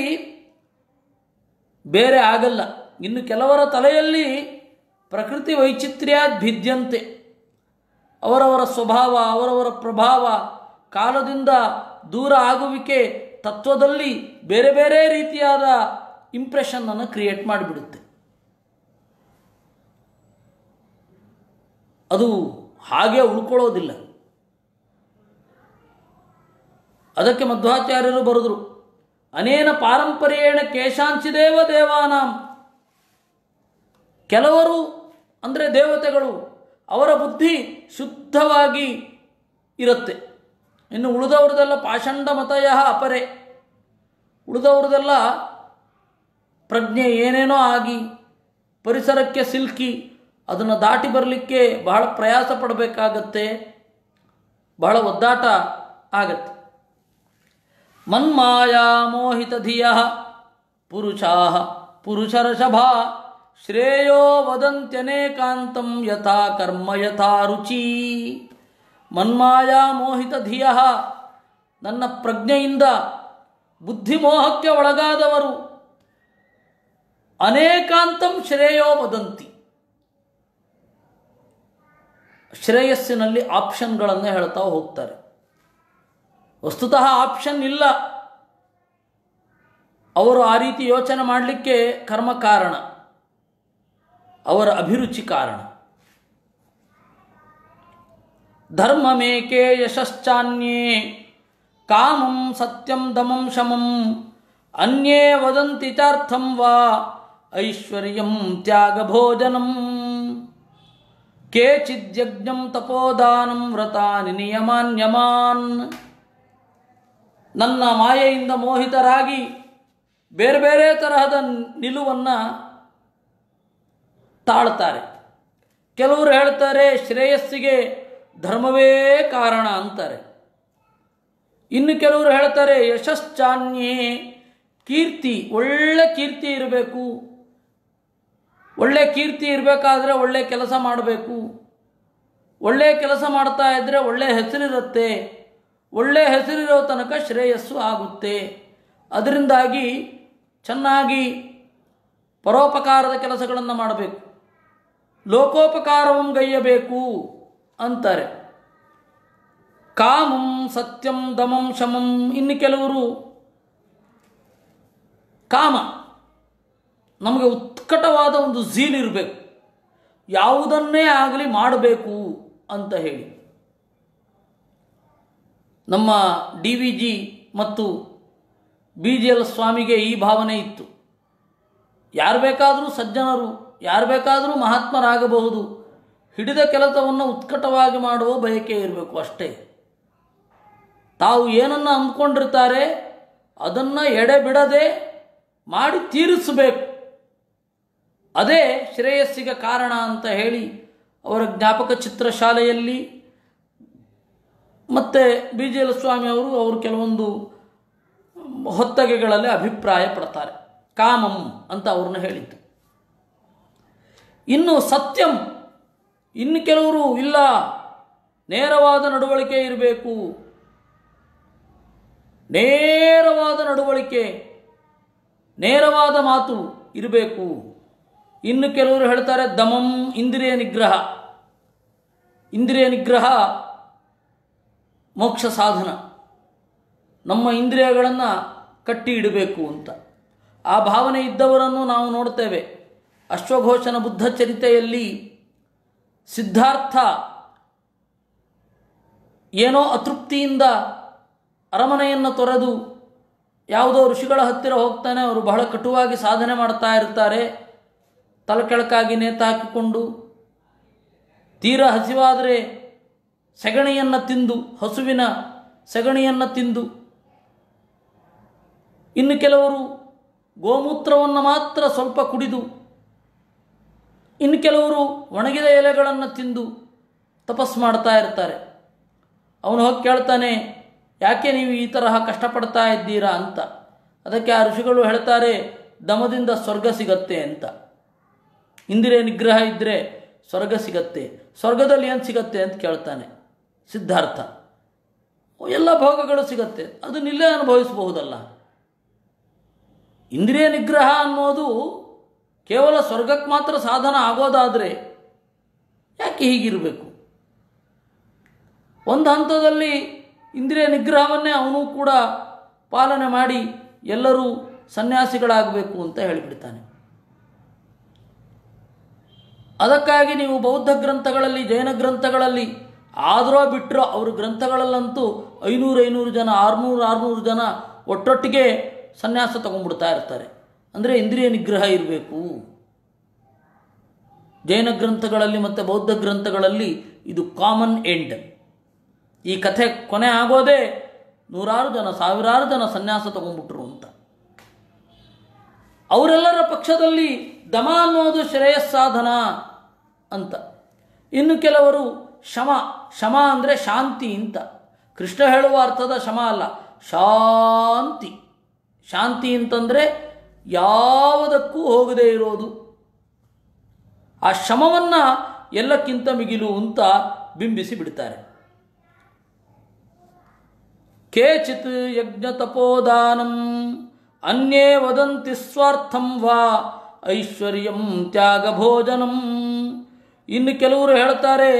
ಬೇರೆ ಆಗಲ್ಲ ಇನ್ನು ಕೆಲವರ ತಲೆಯಲ್ಲಿ ಪ್ರಕೃತಿ ವೈಚಿತ್ರ್ಯಾದ್ ಭಿದ್ಯಂತೆ ಅವರವರ ಸ್ವಭಾವ ಅವರವರ ಪ್ರಭಾವ ಕಾಲದಿಂದ ದೂರ ಆಗುವಿಕೆ ತತ್ವದಲ್ಲಿ ಬೇರೆ ಬೇರೆ ರೀತಿಯಾದ ಇಂಪ್ರೆಷನ್ನನ್ನು ಕ್ರಿಯೇಟ್ ಮಾಡಿಬಿಡುತ್ತೆ ಅದು ಹಾಗೆ ಉಳ್ಕೊಳ್ಳೋದಿಲ್ಲ ಅದಕ್ಕೆ ಮಧ್ವಾಚಾರ್ಯರು ಬರೆದರು ಅನೇನ ಪಾರಂಪರ್ಯೇಣ ಕೇಶಾಂಚಿದೇವ ದೇವಾನಾಂ ಕೆಲವರು ಅಂದರೆ ದೇವತೆಗಳು ಅವರ ಬುದ್ಧಿ ಶುದ್ಧವಾಗಿ ಇರುತ್ತೆ ಇನ್ನು ಉಳಿದವ್ರದೆಲ್ಲ ಪಾಷಂಡ ಮತಯ ಅಪರೆ ಉಳಿದವ್ರದೆಲ್ಲ ಪ್ರಜ್ಞೆ ಏನೇನೋ ಆಗಿ ಪರಿಸರಕ್ಕೆ ಸಿಲುಕಿ ಅದನ್ನು ದಾಟಿ ಬರಲಿಕ್ಕೆ ಬಹಳ ಪ್ರಯಾಸ ಪಡಬೇಕಾಗತ್ತೆ ಬಹಳ ಒದ್ದಾಟ ಆಗತ್ತೆ ಮನ್ಮಾಯಾ ಮೋಹಿತ ಧಿಯ ಪುರುಷಾ ಪುರುಷರಷಭಾ ಶ್ರೇಯೋ ವದಂತ್ಯನೇಕಾಂತಂ ಯಥಾ ಕರ್ಮ ಯಥಾ ರುಚಿ ಮನ್ಮಾಯಾ ಮೋಹಿತ ಧಿಯ ನನ್ನ ಪ್ರಜ್ಞೆಯಿಂದ ಬುದ್ಧಿಮೋಹಕ್ಕೆ ಒಳಗಾದವರು ಅನೇಕಾಂತಂ ಶ್ರೇಯೋ ವದಂತಿ ಶ್ರೇಯಸ್ಸಿನಲ್ಲಿ ಆಪ್ಷನ್ಗಳನ್ನು ಹೇಳ್ತಾ ಹೋಗ್ತಾರೆ ವಸ್ತುತಃ ಆಪ್ಷನ್ ಇಲ್ಲ ಅವರು ಆ ರೀತಿ ಯೋಚನೆ ಮಾಡಲಿಕ್ಕೆ ಕರ್ಮ ಕಾರಣ ಅವರ ಅಭಿರುಚಿ ಕಾರಣ ಧರ್ಮಮೇಕೆ ಯಶಶ್ಚಾನ್ಯೇ ಕಾಮಂ ಸತ್ಯಂ ದಮಂ ಶಮಂ ಅನ್ಯೇ ವದಂತಿ ಚಾರ್ಥಂ ವಾ ಐಶ್ವರ್ಯಂ ತ್ಯಾಗ ಭೋಜನಂ ಕೇಚಿದ್ಯಜ್ಞಂ ತಪೋದಾನಂ ವ್ರತಾನಿ ನಿಯಮಾನ್ಯಮಾನ್ ನನ್ನ ಮಾಯೆಯಿಂದ ಮೋಹಿತರಾಗಿ ಬೇರೆ ಬೇರೆ ತರಹದ ನಿಲುವನ್ನು ತಾಳ್ತಾರೆ ಕೆಲವರು ಹೇಳ್ತಾರೆ ಶ್ರೇಯಸ್ಸಿಗೆ ಧರ್ಮವೇ ಕಾರಣ ಅಂತಾರೆ ಇನ್ನು ಕೆಲವರು ಹೇಳ್ತಾರೆ ಯಶಶ್ಚಾನ್ಯೇ ಕೀರ್ತಿ ಒಳ್ಳೆ ಕೀರ್ತಿ ಇರಬೇಕು ಒಳ್ಳೆ ಕೀರ್ತಿ ಇರಬೇಕಾದ್ರೆ ಒಳ್ಳೆ ಕೆಲಸ ಮಾಡಬೇಕು ಒಳ್ಳೆ ಕೆಲಸ ಮಾಡ್ತಾ ಇದ್ದರೆ ಒಳ್ಳೆ ಹೆಸರಿರುತ್ತೆ ಒಳ್ಳೆ ಹೆಸರಿರೋ ತನಕ ಶ್ರೇಯಸ್ಸು ಆಗುತ್ತೆ ಅದರಿಂದಾಗಿ ಚೆನ್ನಾಗಿ ಪರೋಪಕಾರದ ಕೆಲಸಗಳನ್ನು ಮಾಡಬೇಕು ಲೋಕೋಪಕಾರವನ್ನು ಗೈಯಬೇಕು ಅಂತಾರೆ ಕಾಮಂ ಸತ್ಯಂ ದಮಂ ಶಮಂ ಇನ್ನು ಕೆಲವರು ಕಾಮ ನಮಗೆ ಉತ್ಕಟವಾದ ಒಂದು ಝೀಲ್ ಇರಬೇಕು ಯಾವುದನ್ನೇ ಆಗಲಿ ಮಾಡಬೇಕು ಅಂತ ಹೇಳಿ ನಮ್ಮ ಡಿ ವಿ ಜಿ ಮತ್ತು ಬಿ ಜಿ ಎಲ್ ಸ್ವಾಮಿಗೆ ಈ ಭಾವನೆ ಇತ್ತು ಯಾರು ಬೇಕಾದರೂ ಸಜ್ಜನರು ಯಾರು ಬೇಕಾದರೂ ಮಹಾತ್ಮರಾಗಬಹುದು ಹಿಡಿದ ಕೆಲಸವನ್ನು ಉತ್ಕಟವಾಗಿ ಮಾಡುವ ಬಯಕೆ ಇರಬೇಕು ಅಷ್ಟೇ ತಾವು ಏನನ್ನು ಅಂದ್ಕೊಂಡಿರ್ತಾರೆ ಅದನ್ನು ಎಡೆ ಬಿಡದೆ ಮಾಡಿ ತೀರಿಸಬೇಕು ಅದೇ ಶ್ರೇಯಸ್ಸಿಗೆ ಕಾರಣ ಅಂತ ಹೇಳಿ ಅವರ ಜ್ಞಾಪಕ ಚಿತ್ರಶಾಲೆಯಲ್ಲಿ ಮತ್ತು ಬಿ ಜಿ ಎಲ್ ಸ್ವಾಮಿ ಅವರು ಅವರು ಕೆಲವೊಂದು ಹೊತ್ತಗೆಗಳಲ್ಲಿ ಅಭಿಪ್ರಾಯ ಪಡ್ತಾರೆ ಕಾಮಂ ಅಂತ ಅವ್ರನ್ನ ಹೇಳಿದ್ದು ಇನ್ನು ಸತ್ಯಂ ಇನ್ನು ಕೆಲವರು ಇಲ್ಲ ನೇರವಾದ ನಡವಳಿಕೆ ಇರಬೇಕು ನೇರವಾದ ನಡವಳಿಕೆ ನೇರವಾದ ಮಾತು ಇರಬೇಕು ಇನ್ನು ಕೆಲವರು ಹೇಳ್ತಾರೆ ದಮಂ ಇಂದ್ರಿಯ ನಿಗ್ರಹ ಇಂದ್ರಿಯ ನಿಗ್ರಹ ಮೋಕ್ಷ ಸಾಧನ ನಮ್ಮ ಇಂದ್ರಿಯಗಳನ್ನು ಕಟ್ಟಿ ಇಡಬೇಕು ಅಂತ ಆ ಭಾವನೆ ಇದ್ದವರನ್ನು ನಾವು ನೋಡ್ತೇವೆ ಅಶ್ವಘೋಷನ ಬುದ್ಧ ಚರಿತೆಯಲ್ಲಿ ಸಿದ್ಧಾರ್ಥ ಏನೋ ಅತೃಪ್ತಿಯಿಂದ ಅರಮನೆಯನ್ನು ತೊರೆದು ಯಾವುದೋ ಋಷಿಗಳ ಹತ್ತಿರ ಹೋಗ್ತಾನೆ ಅವರು ಬಹಳ ಕಟುವಾಗಿ ಸಾಧನೆ ಮಾಡ್ತಾ ಇರ್ತಾರೆ ತಲೆಕೆಳಕಾಗಿ ನೇತಾಕಿಕೊಂಡು ತೀರಾ ಹಸಿವಾದರೆ ಸೆಗಣಿಯನ್ನು ತಿಂದು ಹಸುವಿನ ಸೆಗಣಿಯನ್ನು ತಿಂದು ಇನ್ನು ಕೆಲವರು ಗೋಮೂತ್ರವನ್ನು ಮಾತ್ರ ಸ್ವಲ್ಪ ಕುಡಿದು ಇನ್ನು ಕೆಲವರು ಒಣಗಿದ ಎಲೆಗಳನ್ನು ತಿಂದು ತಪಸ್ ಮಾಡ್ತಾ ಇರ್ತಾರೆ ಅವನು ಹೋಗಿ ಕೇಳ್ತಾನೆ ಯಾಕೆ ನೀವು ಈ ತರಹ ಕಷ್ಟಪಡ್ತಾ ಇದ್ದೀರಾ ಅಂತ ಅದಕ್ಕೆ ಆ ಋಷಿಗಳು ಹೇಳ್ತಾರೆ ದಮದಿಂದ ಸ್ವರ್ಗ ಸಿಗತ್ತೆ ಅಂತ ಇಂದಿರೆ ನಿಗ್ರಹ ಇದ್ದರೆ ಸ್ವರ್ಗ ಸಿಗತ್ತೆ ಸ್ವರ್ಗದಲ್ಲಿ ಏನು ಸಿಗತ್ತೆ ಅಂತ ಕೇಳ್ತಾನೆ ಸಿದ್ಧಾರ್ಥ ಎಲ್ಲ ಭೋಗಗಳು ಸಿಗತ್ತೆ ಅದನ್ನಿಲ್ಲೇ ಅನುಭವಿಸಬಹುದಲ್ಲ ಇಂದ್ರಿಯ ನಿಗ್ರಹ ಅನ್ನೋದು ಕೇವಲ ಸ್ವರ್ಗಕ್ಕೆ ಮಾತ್ರ ಸಾಧನ ಆಗೋದಾದರೆ ಯಾಕೆ ಹೀಗಿರಬೇಕು ಒಂದು ಹಂತದಲ್ಲಿ ಇಂದ್ರಿಯ ನಿಗ್ರಹವನ್ನೇ ಅವನು ಕೂಡ ಪಾಲನೆ ಮಾಡಿ ಎಲ್ಲರೂ ಸನ್ಯಾಸಿಗಳಾಗಬೇಕು ಅಂತ ಹೇಳಿಬಿಡ್ತಾನೆ ಅದಕ್ಕಾಗಿ ನೀವು ಬೌದ್ಧ ಗ್ರಂಥಗಳಲ್ಲಿ ಜೈನ ಗ್ರಂಥಗಳಲ್ಲಿ ಆದರೋ ಬಿಟ್ಟರೋ ಅವ್ರ ಗ್ರಂಥಗಳಲ್ಲಂತೂ ಐನೂರು ಐನೂರು ಜನ ಆರುನೂರು ಆರುನೂರು ಜನ ಒಟ್ಟೊಟ್ಟಿಗೆ ಸನ್ಯಾಸ ತಗೊಂಡ್ಬಿಡ್ತಾ ಇರ್ತಾರೆ ಅಂದರೆ ಇಂದ್ರಿಯ ನಿಗ್ರಹ ಇರಬೇಕು ಜೈನ ಗ್ರಂಥಗಳಲ್ಲಿ ಮತ್ತು ಬೌದ್ಧ ಗ್ರಂಥಗಳಲ್ಲಿ ಇದು ಕಾಮನ್ ಎಂಡ್ ಈ ಕಥೆ ಕೊನೆ ಆಗೋದೇ ನೂರಾರು ಜನ ಸಾವಿರಾರು ಜನ ಸನ್ಯಾಸ ತಗೊಂಡ್ಬಿಟ್ರು ಅಂತ ಅವರೆಲ್ಲರ ಪಕ್ಷದಲ್ಲಿ ದಮ ಅನ್ನೋದು ಶ್ರೇಯಸ್ಸಾಧನ ಅಂತ ಇನ್ನು ಕೆಲವರು ಶಮ ಶಮ ಅಂದರೆ ಶಾಂತಿ ಅಂತ ಕೃಷ್ಣ ಹೇಳುವ ಅರ್ಥದ ಶಮ ಅಲ್ಲ ಶಾಂತಿ ಶಾಂತಿ ಅಂತಂದರೆ ಯಾವುದಕ್ಕೂ ಹೋಗದೇ ಇರೋದು ಆ ಶಮವನ್ನು ಎಲ್ಲಕ್ಕಿಂತ ಮಿಗಿಲು ಅಂತ ಬಿಂಬಿಸಿ ಬಿಡ್ತಾರೆ ಕೇಚಿತ್ ಯಜ್ಞ ತಪೋದಾನಂ ಅನ್ಯೇ ವದಂತಿ ಸ್ವಾರ್ಥಂ ವಾ ಐಶ್ವರ್ಯಂ ತ್ಯಾಗ ಭೋಜನಂ ಇನ್ನು ಕೆಲವರು ಹೇಳ್ತಾರೆ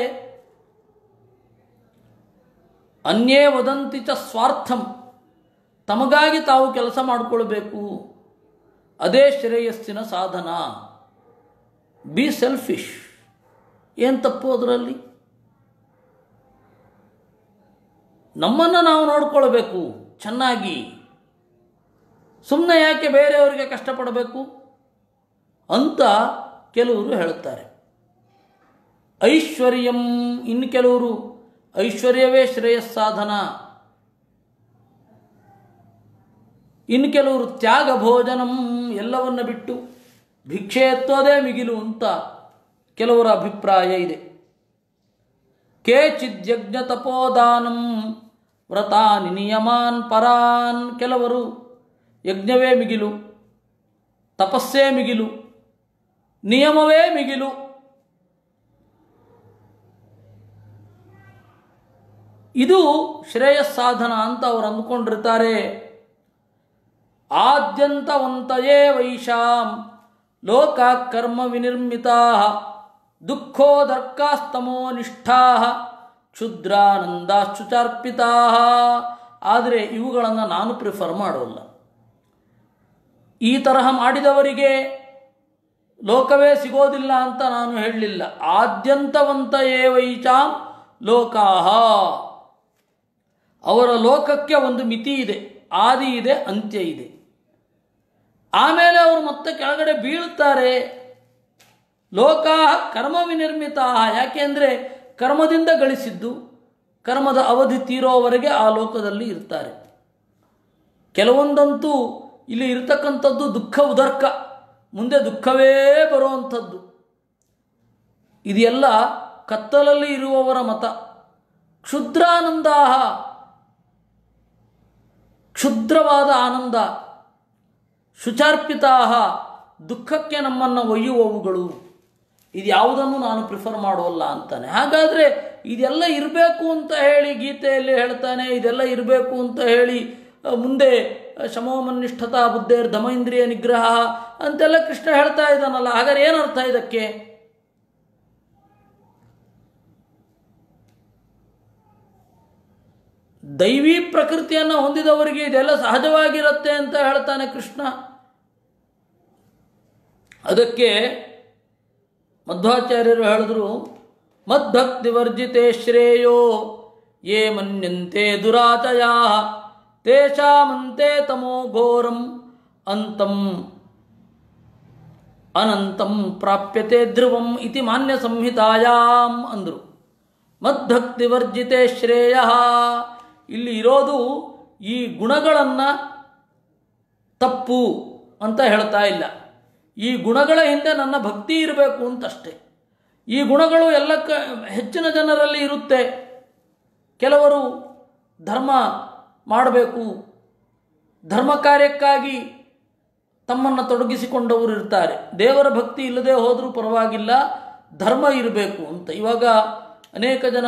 ಅನ್ಯೇ ವದಂತಿ ಚ ಸ್ವಾರ್ಥಂ ತಮಗಾಗಿ ತಾವು ಕೆಲಸ ಮಾಡಿಕೊಳ್ಬೇಕು ಅದೇ ಶ್ರೇಯಸ್ಸಿನ ಸಾಧನ ಬಿ ಸೆಲ್ಫಿಶ್ ಏನು ತಪ್ಪು ಅದರಲ್ಲಿ ನಮ್ಮನ್ನು ನಾವು ನೋಡ್ಕೊಳ್ಬೇಕು ಚೆನ್ನಾಗಿ ಸುಮ್ಮನೆ ಯಾಕೆ ಬೇರೆಯವರಿಗೆ ಕಷ್ಟಪಡಬೇಕು ಅಂತ ಕೆಲವರು ಹೇಳುತ್ತಾರೆ ಐಶ್ವರ್ಯಂ ಇನ್ನು ಕೆಲವರು ಐಶ್ವರ್ಯವೇ ಶ್ರೇಯಸ್ಸಾಧನ ಇನ್ನು ಕೆಲವರು ತ್ಯಾಗ ಭೋಜನಂ ಎಲ್ಲವನ್ನ ಬಿಟ್ಟು ಭಿಕ್ಷೆ ಎತ್ತೋದೇ ಮಿಗಿಲು ಅಂತ ಕೆಲವರ ಅಭಿಪ್ರಾಯ ಇದೆ ಕೇಚಿದ್ಯಜ್ಞ ತಪೋದಾನಂ ವ್ರತಾನಿ ನಿಯಮಾನ್ ಪರಾನ್ ಕೆಲವರು ಯಜ್ಞವೇ ಮಿಗಿಲು ತಪಸ್ಸೇ ಮಿಗಿಲು ನಿಯಮವೇ ಮಿಗಿಲು ಇದು ಶ್ರೇಯಸ್ಸಾಧನ ಅಂತ ಅವರು ಅಂದುಕೊಂಡಿರ್ತಾರೆ ಆದ್ಯಂತವಂತಯೇ ವೈಶಾಂ ಲೋಕ ಕರ್ಮ ವಿನಿರ್ಮಿತಾ ದುಃಖೋದರ್ಕಾಸ್ತಮೋ ನಿಷ್ಠಾ ಕ್ಷುದ್ರಾನಂದಾಶ್ಚುಚಾರ್ಪಿತಾ ಆದರೆ ಇವುಗಳನ್ನು ನಾನು ಪ್ರಿಫರ್ ಮಾಡೋಲ್ಲ ಈ ತರಹ ಮಾಡಿದವರಿಗೆ ಲೋಕವೇ ಸಿಗೋದಿಲ್ಲ ಅಂತ ನಾನು ಹೇಳಲಿಲ್ಲ ಆದ್ಯಂತವಂತ ಏವೈಚಾಂ ಲೋಕಾಹ ಅವರ ಲೋಕಕ್ಕೆ ಒಂದು ಮಿತಿ ಇದೆ ಆದಿ ಇದೆ ಅಂತ್ಯ ಇದೆ ಆಮೇಲೆ ಅವರು ಮತ್ತೆ ಕೆಳಗಡೆ ಬೀಳ್ತಾರೆ ಲೋಕ ಕರ್ಮ ವಿನಿರ್ಮಿತ ಯಾಕೆಂದರೆ ಕರ್ಮದಿಂದ ಗಳಿಸಿದ್ದು ಕರ್ಮದ ಅವಧಿ ತೀರೋವರೆಗೆ ಆ ಲೋಕದಲ್ಲಿ ಇರ್ತಾರೆ ಕೆಲವೊಂದಂತೂ ಇಲ್ಲಿ ಇರತಕ್ಕಂಥದ್ದು ದುಃಖ ಉದರ್ಕ ಮುಂದೆ ದುಃಖವೇ ಬರುವಂಥದ್ದು ಇದೆಲ್ಲ ಕತ್ತಲಲ್ಲಿ ಇರುವವರ ಮತ ಕ್ಷುದ್ರಾನಂದಾಹ ಕ್ಷುದ್ರವಾದ ಆನಂದ ಶುಚಾರ್ಪಿತಾ ದುಃಖಕ್ಕೆ ನಮ್ಮನ್ನು ಒಯ್ಯುವವುಗಳು ಇದು ಯಾವುದನ್ನು ನಾನು ಪ್ರಿಫರ್ ಮಾಡೋಲ್ಲ ಅಂತಾನೆ ಹಾಗಾದರೆ ಇದೆಲ್ಲ ಇರಬೇಕು ಅಂತ ಹೇಳಿ ಗೀತೆಯಲ್ಲಿ ಹೇಳ್ತಾನೆ ಇದೆಲ್ಲ ಇರಬೇಕು ಅಂತ ಹೇಳಿ ಅಹ್, ಮುಂದೆ ಶಮೋಮನ್ನಿಷ್ಠತಾ ಬುದ್ಧೇರ್ ದಮೈಂದ್ರಿಯ ನಿಗ್ರಹ ಅಂತೆಲ್ಲ ಕೃಷ್ಣ ಹೇಳ್ತಾ ಇದ್ದಾನಲ್ಲ ಹಾಗಾದ್ರೆ ಏನರ್ಥ ಇದಕ್ಕೆ ದೈವಿ ಪ್ರಕೃತಿಯನ್ನು ಹೊಂದಿದವರಿಗೆ ಇದೆಲ್ಲ ಸಹಜವಾಗಿರುತ್ತೆ ಅಂತ ಹೇಳ್ತಾನೆ ಕೃಷ್ಣ ಅದಕ್ಕೆ ಮಧ್ವಾಚಾರ್ಯರು ಹೇಳಿದ್ರು ಮದ್ಭಕ್ತಿ ವರ್ಜಿತೆ ಶ್ರೇಯೋ ಯೇ ಮನ್ಯಂತೆ ದುರಾಚಯಾ ತೇಷಾಮಂತೆ ತಮೋ ಘೋರಂ ಅಂತಂ ಅನಂತಂ ಪ್ರಾಪ್ಯತೆ ಧ್ರುವಂ ಇತಿ ಮಾನ್ಯ ಸಂಹಿತಾಯಾಮ್ ಅಂದರು ಮದ್ಭಕ್ತಿ ವರ್ಜಿತೆ ಶ್ರೇಯ ಇಲ್ಲಿ ಇರೋದು ಈ ಗುಣಗಳನ್ನು ತಪ್ಪು ಅಂತ ಹೇಳ್ತಾ ಇಲ್ಲ ಈ ಗುಣಗಳ ಹಿಂದೆ ನನ್ನ ಭಕ್ತಿ ಇರಬೇಕು ಅಂತಷ್ಟೇ ಈ ಗುಣಗಳು ಎಲ್ಲ ಕ ಹೆಚ್ಚಿನ ಜನರಲ್ಲಿ ಇರುತ್ತೆ ಕೆಲವರು ಧರ್ಮ ಮಾಡಬೇಕು ಧರ್ಮ ಕಾರ್ಯಕ್ಕಾಗಿ ತಮ್ಮನ್ನು ತೊಡಗಿಸಿಕೊಂಡವರು ಇರ್ತಾರೆ ದೇವರ ಭಕ್ತಿ ಇಲ್ಲದೆ ಹೋದರೂ ಪರವಾಗಿಲ್ಲ ಧರ್ಮ ಇರಬೇಕು ಅಂತ ಇವಾಗ ಅನೇಕ ಜನ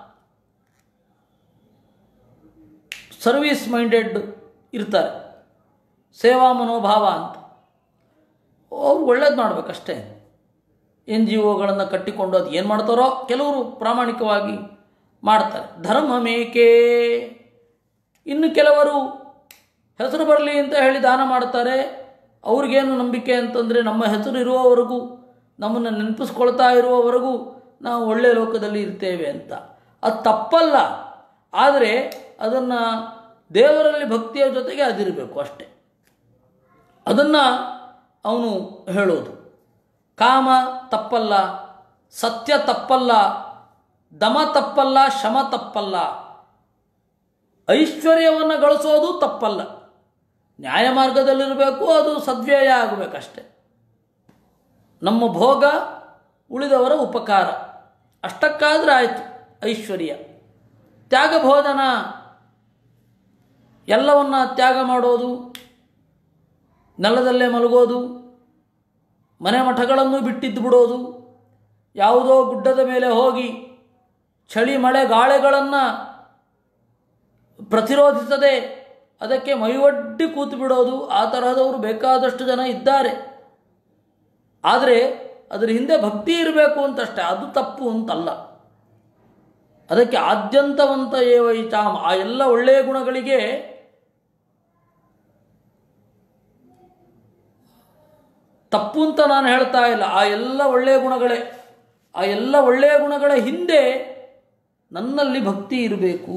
ಸರ್ವೀಸ್ ಮೈಂಡೆಡ್ ಇರ್ತಾರೆ ಸೇವಾ ಮನೋಭಾವ ಅಂತ ಅವ್ರು ಒಳ್ಳೇದು ಮಾಡಬೇಕಷ್ಟೇ ಎನ್ ಜಿ ಒಗಳನ್ನು ಕಟ್ಟಿಕೊಂಡು ಅದು ಏನು ಮಾಡ್ತಾರೋ ಕೆಲವರು ಪ್ರಾಮಾಣಿಕವಾಗಿ ಮಾಡ್ತಾರೆ ಧರ್ಮ ಮೇಕೆ ಇನ್ನು ಕೆಲವರು ಹೆಸರು ಬರಲಿ ಅಂತ ಹೇಳಿ ದಾನ ಮಾಡ್ತಾರೆ ಅವ್ರಿಗೇನು ನಂಬಿಕೆ ಅಂತಂದರೆ ನಮ್ಮ ಹೆಸರು ಇರುವವರೆಗೂ ನಮ್ಮನ್ನು ನೆನಪಿಸ್ಕೊಳ್ತಾ ಇರುವವರೆಗೂ ನಾವು ಒಳ್ಳೆ ಲೋಕದಲ್ಲಿ ಇರ್ತೇವೆ ಅಂತ ಅದು ತಪ್ಪಲ್ಲ ಆದರೆ ಅದನ್ನು ದೇವರಲ್ಲಿ ಭಕ್ತಿಯ ಜೊತೆಗೆ ಅದಿರಬೇಕು ಅಷ್ಟೆ ಅದನ್ನು ಅವನು ಹೇಳೋದು ಕಾಮ ತಪ್ಪಲ್ಲ ಸತ್ಯ ತಪ್ಪಲ್ಲ ದಮ ತಪ್ಪಲ್ಲ ಶಮ ತಪ್ಪಲ್ಲ ಐಶ್ವರ್ಯವನ್ನು ಗಳಿಸೋದು ತಪ್ಪಲ್ಲ ನ್ಯಾಯ ಮಾರ್ಗದಲ್ಲಿರಬೇಕು ಅದು ಸದ್ವ್ಯಯ ಆಗಬೇಕಷ್ಟೆ ನಮ್ಮ ಭೋಗ ಉಳಿದವರ ಉಪಕಾರ ಅಷ್ಟಕ್ಕಾದ್ರೆ ಆಯಿತು ಐಶ್ವರ್ಯ ತ್ಯಾಗ ಭೋಜನ ಎಲ್ಲವನ್ನ ತ್ಯಾಗ ಮಾಡೋದು ನೆಲದಲ್ಲೇ ಮಲಗೋದು ಮನೆ ಮಠಗಳನ್ನು ಬಿಟ್ಟಿದ್ದು ಬಿಡೋದು ಯಾವುದೋ ಗುಡ್ಡದ ಮೇಲೆ ಹೋಗಿ ಚಳಿ ಮಳೆ ಗಾಳೆಗಳನ್ನು ಪ್ರತಿರೋಧಿಸದೆ ಅದಕ್ಕೆ ಮೈಯೊಡ್ಡಿ ಕೂತು ಬಿಡೋದು ಆ ತರಹದವರು ಬೇಕಾದಷ್ಟು ಜನ ಇದ್ದಾರೆ ಆದರೆ ಅದರ ಹಿಂದೆ ಭಕ್ತಿ ಇರಬೇಕು ಅಂತಷ್ಟೇ ಅದು ತಪ್ಪು ಅಂತಲ್ಲ ಅದಕ್ಕೆ ಆದ್ಯಂತವಂತ ಏವೈಚಾಮ್ ಆ ಎಲ್ಲ ಒಳ್ಳೆಯ ಗುಣಗಳಿಗೆ ತಪ್ಪು ಅಂತ ನಾನು ಹೇಳ್ತಾ ಇಲ್ಲ ಆ ಎಲ್ಲ ಒಳ್ಳೆಯ ಗುಣಗಳೇ ಆ ಎಲ್ಲ ಒಳ್ಳೆಯ ಗುಣಗಳ ಹಿಂದೆ ನನ್ನಲ್ಲಿ ಭಕ್ತಿ ಇರಬೇಕು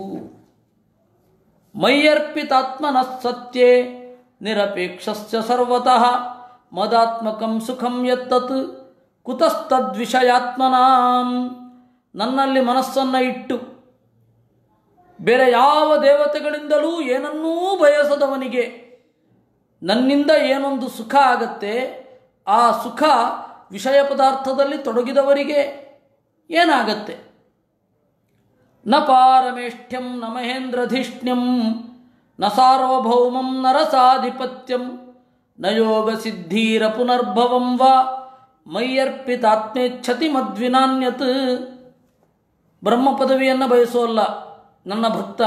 ಮೈಯರ್ಪಿತಾತ್ಮನ ಸತ್ಯೇ ನಿರಪೇಕ್ಷಸ್ಯ ಸರ್ವತಃ ಮದಾತ್ಮಕಂ ಸುಖಂ ಯತ್ತತ್ ಕುತಸ್ತದ್ವಿಷಯಾತ್ಮನಾಂ ನನ್ನಲ್ಲಿ ಮನಸ್ಸನ್ನು ಇಟ್ಟು ಬೇರೆ ಯಾವ ದೇವತೆಗಳಿಂದಲೂ ಏನನ್ನೂ ಬಯಸದವನಿಗೆ ನನ್ನಿಂದ ಏನೊಂದು ಸುಖ ಆಗತ್ತೆ ಆ ಸುಖ ವಿಷಯ ಪದಾರ್ಥದಲ್ಲಿ ತೊಡಗಿದವರಿಗೆ ಏನಾಗತ್ತೆ ನ ಪಾರಮೇಷ್ಠ್ಯಂ ನ ಮಹೇಂದ್ರಧಿಷ್ಣ್ಯಂ ನ ಸಾರ್ವಭೌಮಂ ನರಸಾಧಿಪತ್ಯಂ ನ ಯೋಗ ಸಿದ್ಧೀರ ಪುನರ್ಭವಂ ವಾ ಮೈಯರ್ಪಿತಾತ್ಮೇಚ್ಛತಿ ಮದ್ವಿನಾನ್ಯತ್ ಬ್ರಹ್ಮ ಪದವಿಯನ್ನು ಬಯಸೋಲ್ಲ ನನ್ನ ಭಕ್ತ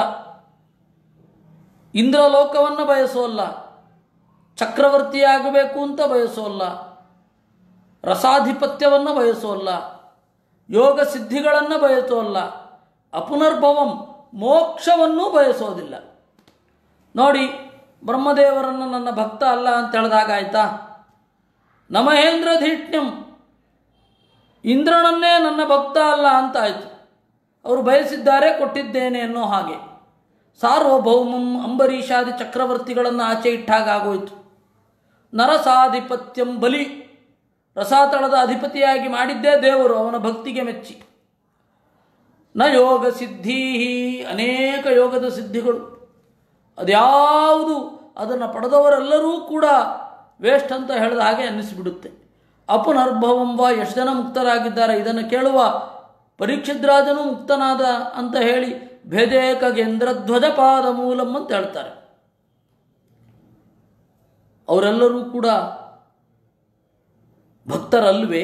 ಇಂದ್ರಲೋಕವನ್ನು ಬಯಸೋಲ್ಲ ಚಕ್ರವರ್ತಿಯಾಗಬೇಕು ಅಂತ ಬಯಸೋಲ್ಲ ರಸಾಧಿಪತ್ಯವನ್ನು ಬಯಸೋಲ್ಲ ಯೋಗ ಸಿದ್ಧಿಗಳನ್ನು ಬಯಸೋಲ್ಲ ಅಪುನರ್ಭವಂ ಮೋಕ್ಷವನ್ನೂ ಬಯಸೋದಿಲ್ಲ ನೋಡಿ ಬ್ರಹ್ಮದೇವರನ್ನು ನನ್ನ ಭಕ್ತ ಅಲ್ಲ ಅಂತ ಹೇಳಿದಾಗಾಯ್ತಾ ನಮಹೇಂದ್ರ ಧೀಟ್ಯಂ ಇಂದ್ರನನ್ನೇ ನನ್ನ ಭಕ್ತ ಅಲ್ಲ ಅಂತ ಆಯಿತು ಅವರು ಬಯಸಿದ್ದಾರೆ ಕೊಟ್ಟಿದ್ದೇನೆ ಅನ್ನೋ ಹಾಗೆ ಸಾರ್ವಭೌಮಂ ಅಂಬರೀಷಾದಿ ಚಕ್ರವರ್ತಿಗಳನ್ನು ಆಚೆ ಇಟ್ಟಾಗೋಯ್ತು ನರಸಾಧಿಪತ್ಯಂ ಬಲಿ ರಸಾತಳದ ಅಧಿಪತಿಯಾಗಿ ಮಾಡಿದ್ದೇ ದೇವರು ಅವನ ಭಕ್ತಿಗೆ ಮೆಚ್ಚಿ ನ ಯೋಗ ಸಿದ್ಧಿ ಅನೇಕ ಯೋಗದ ಸಿದ್ಧಿಗಳು ಅದ್ಯಾವುದು ಅದನ್ನು ಪಡೆದವರೆಲ್ಲರೂ ಕೂಡ ವೇಸ್ಟ್ ಅಂತ ಹೇಳಿದ ಹಾಗೆ ಅನ್ನಿಸಿಬಿಡುತ್ತೆ ಅಪುನರ್ಭವಂಬ ಎಷ್ಟು ಜನ ಮುಕ್ತರಾಗಿದ್ದಾರೆ ಇದನ್ನು ಕೇಳುವ ಪರೀಕ್ಷಿದ್ರಾಜನು ಮುಕ್ತನಾದ ಅಂತ ಹೇಳಿ ಭೇದೇಕಗೇಂದ್ರ ಧ್ವಜಪಾದ ಮೂಲಂ ಅಂತ ಹೇಳ್ತಾರೆ ಅವರೆಲ್ಲರೂ ಕೂಡ ಭಕ್ತರಲ್ವೇ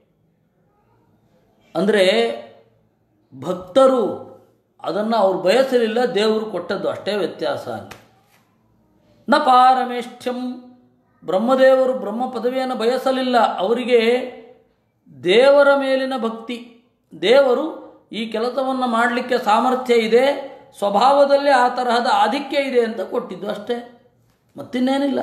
ಅಂದರೆ ಭಕ್ತರು ಅದನ್ನು ಅವ್ರು ಬಯಸಲಿಲ್ಲ ದೇವರು ಕೊಟ್ಟದ್ದು ಅಷ್ಟೇ ವ್ಯತ್ಯಾಸ ಅಲ್ಲಿ ನ ಪಾರಮೇಷ್ಠ್ಯಂ ಬ್ರಹ್ಮದೇವರು ಬ್ರಹ್ಮ ಪದವಿಯನ್ನು ಬಯಸಲಿಲ್ಲ ಅವರಿಗೆ ದೇವರ ಮೇಲಿನ ಭಕ್ತಿ ದೇವರು ಈ ಕೆಲಸವನ್ನು ಮಾಡಲಿಕ್ಕೆ ಸಾಮರ್ಥ್ಯ ಇದೆ ಸ್ವಭಾವದಲ್ಲಿ ಆ ತರಹದ ಆಧಿಕ್ಯ ಇದೆ ಅಂತ ಕೊಟ್ಟಿದ್ದು ಅಷ್ಟೇ ಮತ್ತಿನ್ನೇನಿಲ್ಲ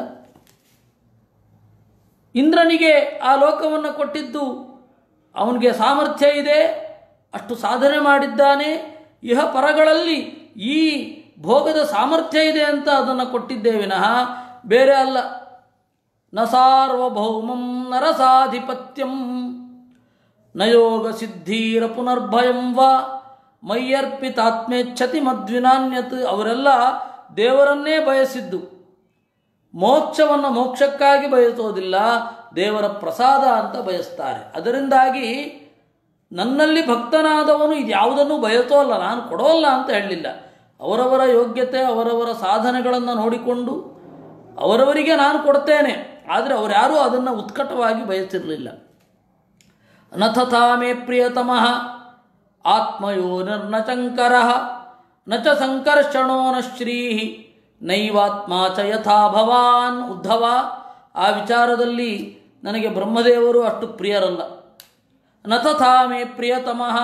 ಇಂದ್ರನಿಗೆ ಆ ಲೋಕವನ್ನು ಕೊಟ್ಟಿದ್ದು ಅವನಿಗೆ ಸಾಮರ್ಥ್ಯ ಇದೆ ಅಷ್ಟು ಸಾಧನೆ ಮಾಡಿದ್ದಾನೆ ಇಹ ಪರಗಳಲ್ಲಿ ಈ ಭೋಗದ ಸಾಮರ್ಥ್ಯ ಇದೆ ಅಂತ ಅದನ್ನು ಕೊಟ್ಟಿದ್ದೇ ವಿನಃ ಬೇರೆ ಅಲ್ಲ ನ ಸಾರ್ವಭೌಮಂ ನರಸಾಧಿಪತ್ಯಂ ನ ಯೋಗ ಸಿದ್ಧೀರ ಪುನರ್ಭಯಂ ವಾ ಮೈಯರ್ಪಿತಾತ್ಮೇಚ್ಛತಿ ಮದ್ವಿನಾನ್ಯತ್ ಅವರೆಲ್ಲ ದೇವರನ್ನೇ ಬಯಸಿದ್ದು ಮೋಕ್ಷವನ್ನು ಮೋಕ್ಷಕ್ಕಾಗಿ ಬಯಸೋದಿಲ್ಲ ದೇವರ ಪ್ರಸಾದ ಅಂತ ಬಯಸ್ತಾರೆ ಅದರಿಂದಾಗಿ ನನ್ನಲ್ಲಿ ಭಕ್ತನಾದವನು ಇದ್ಯಾವುದನ್ನು ಬಯಸೋಲ್ಲ ನಾನು ಕೊಡೋಲ್ಲ ಅಂತ ಹೇಳಲಿಲ್ಲ ಅವರವರ ಯೋಗ್ಯತೆ ಅವರವರ ಸಾಧನೆಗಳನ್ನು ನೋಡಿಕೊಂಡು ಅವರವರಿಗೆ ನಾನು ಕೊಡ್ತೇನೆ ಆದರೆ ಅವರ್ಯಾರೂ ಅದನ್ನು ಉತ್ಕಟವಾಗಿ ಬಯಸಿರಲಿಲ್ಲ ನ ತಥಾ ಮೇ ಪ್ರಿಯತಮಃ ಆತ್ಮಯೋನಿರ್ನ ಚಂಕರ ನ ಚ ಸಂಕರ್ಷಣೋ ನ ಶ್ರೀ ನೈವಾತ್ಮ ಚ ಯಥಾ ಭವಾನ್ ಉದ್ಧವ ಆ ವಿಚಾರದಲ್ಲಿ ನನಗೆ ಬ್ರಹ್ಮದೇವರು ಅಷ್ಟು ಪ್ರಿಯರಲ್ಲ ನ ತಥಾ ಮೇ ಪ್ರಿಯತಮಃ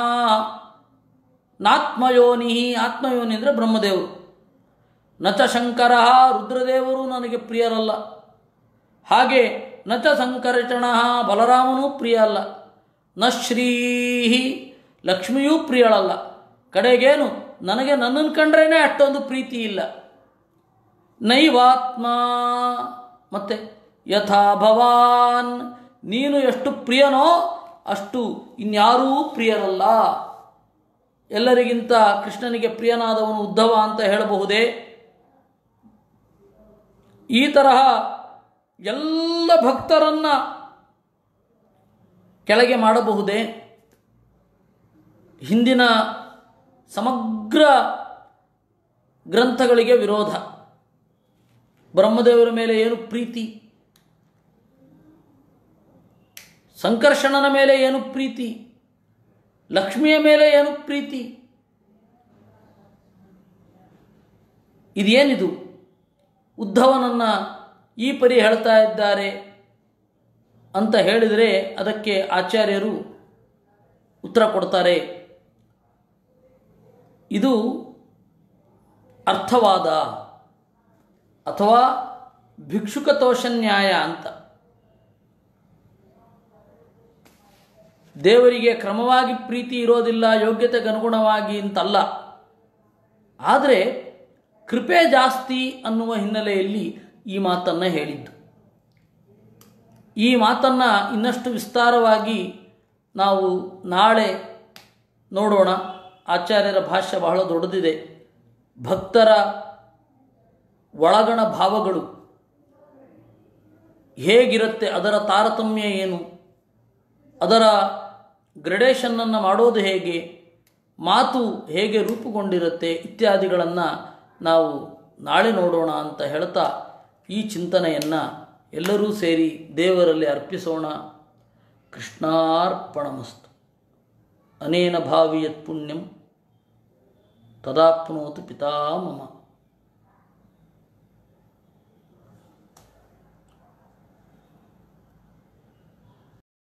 ನಾತ್ಮಯೋನಿ ಆತ್ಮಯೋನಿ ಅಂದರೆ ಬ್ರಹ್ಮದೇವರು ನ ಚ ಶಂಕರ ರುದ್ರದೇವರು ನನಗೆ ಪ್ರಿಯರಲ್ಲ ಹಾಗೆ ನ ಚ ಸಂಕರ್ಷಣ ಬಲರಾಮನೂ ಪ್ರಿಯ ಅಲ್ಲ ನ ಶ್ರೀಹಿ ಲಕ್ಷ್ಮಿಯೂ ಪ್ರಿಯಳಲ್ಲ ಕಡೆಗೇನು ನನಗೆ ನನ್ನನ್ನು ಕಂಡ್ರೇನೆ ಅಷ್ಟೊಂದು ಪ್ರೀತಿ ಇಲ್ಲ ನೈವಾತ್ಮ ಮತ್ತೆ ಯಥಾ ಭವಾನ್ ನೀನು ಎಷ್ಟು ಪ್ರಿಯನೋ ಅಷ್ಟು ಇನ್ಯಾರೂ ಪ್ರಿಯರಲ್ಲ ಎಲ್ಲರಿಗಿಂತ ಕೃಷ್ಣನಿಗೆ ಪ್ರಿಯನಾದವನು ಉದ್ಧವ ಅಂತ ಹೇಳಬಹುದೇ ಈ ತರಹ ಎಲ್ಲ ಭಕ್ತರನ್ನ ಕೆಳಗೆ ಮಾಡಬಹುದೇ ಹಿಂದಿನ ಸಮಗ್ರ ಗ್ರಂಥಗಳಿಗೆ ವಿರೋಧ ಬ್ರಹ್ಮದೇವರ ಮೇಲೆ ಏನು ಪ್ರೀತಿ ಸಂಕರ್ಷಣನ ಮೇಲೆ ಏನು ಪ್ರೀತಿ ಲಕ್ಷ್ಮಿಯ ಮೇಲೆ ಏನು ಪ್ರೀತಿ ಇದೇನಿದು ಉದ್ಧವನನ್ನು ಈ ಪರಿ ಹೇಳ್ತಾ ಇದ್ದಾರೆ ಅಂತ ಹೇಳಿದರೆ ಅದಕ್ಕೆ ಆಚಾರ್ಯರು ಉತ್ತರ ಕೊಡ್ತಾರೆ ಇದು ಅರ್ಥವಾದ ಅಥವಾ ಭಿಕ್ಷುಕ ತೋಷನ್ಯಾಯ ಅಂತ ದೇವರಿಗೆ ಕ್ರಮವಾಗಿ ಪ್ರೀತಿ ಇರೋದಿಲ್ಲ ಯೋಗ್ಯತೆಗೆ ಅನುಗುಣವಾಗಿ ಅಂತಲ್ಲ ಆದರೆ ಕೃಪೆ ಜಾಸ್ತಿ ಅನ್ನುವ ಹಿನ್ನೆಲೆಯಲ್ಲಿ ಈ ಮಾತನ್ನು ಹೇಳಿದ್ದು ಈ ಮಾತನ್ನು ಇನ್ನಷ್ಟು ವಿಸ್ತಾರವಾಗಿ ನಾವು ನಾಳೆ ನೋಡೋಣ ಆಚಾರ್ಯರ ಭಾಷ್ಯ ಬಹಳ ದೊಡ್ಡದಿದೆ ಭಕ್ತರ ಒಳಗಣ ಭಾವಗಳು ಹೇಗಿರುತ್ತೆ ಅದರ ತಾರತಮ್ಯ ಏನು ಅದರ ಗ್ರೆಡೇಷನ್ನನ್ನು ಮಾಡೋದು ಹೇಗೆ ಮಾತು ಹೇಗೆ ರೂಪುಗೊಂಡಿರುತ್ತೆ ಇತ್ಯಾದಿಗಳನ್ನು ನಾವು ನಾಳೆ ನೋಡೋಣ ಅಂತ ಹೇಳ್ತಾ ಈ ಚಿಂತನೆಯನ್ನು ಎಲ್ಲರೂ ಸೇರಿ ದೇವರಲ್ಲಿ ಅರ್ಪಿಸೋಣ ಕೃಷ್ಣಾರ್ಪಣಮಸ್ತು ಅನೇನ ಭಾವಿಯತ್ ಪುಣ್ಯಂ ತದಾಪ್ನೋತು ಪಿತಾಮಮ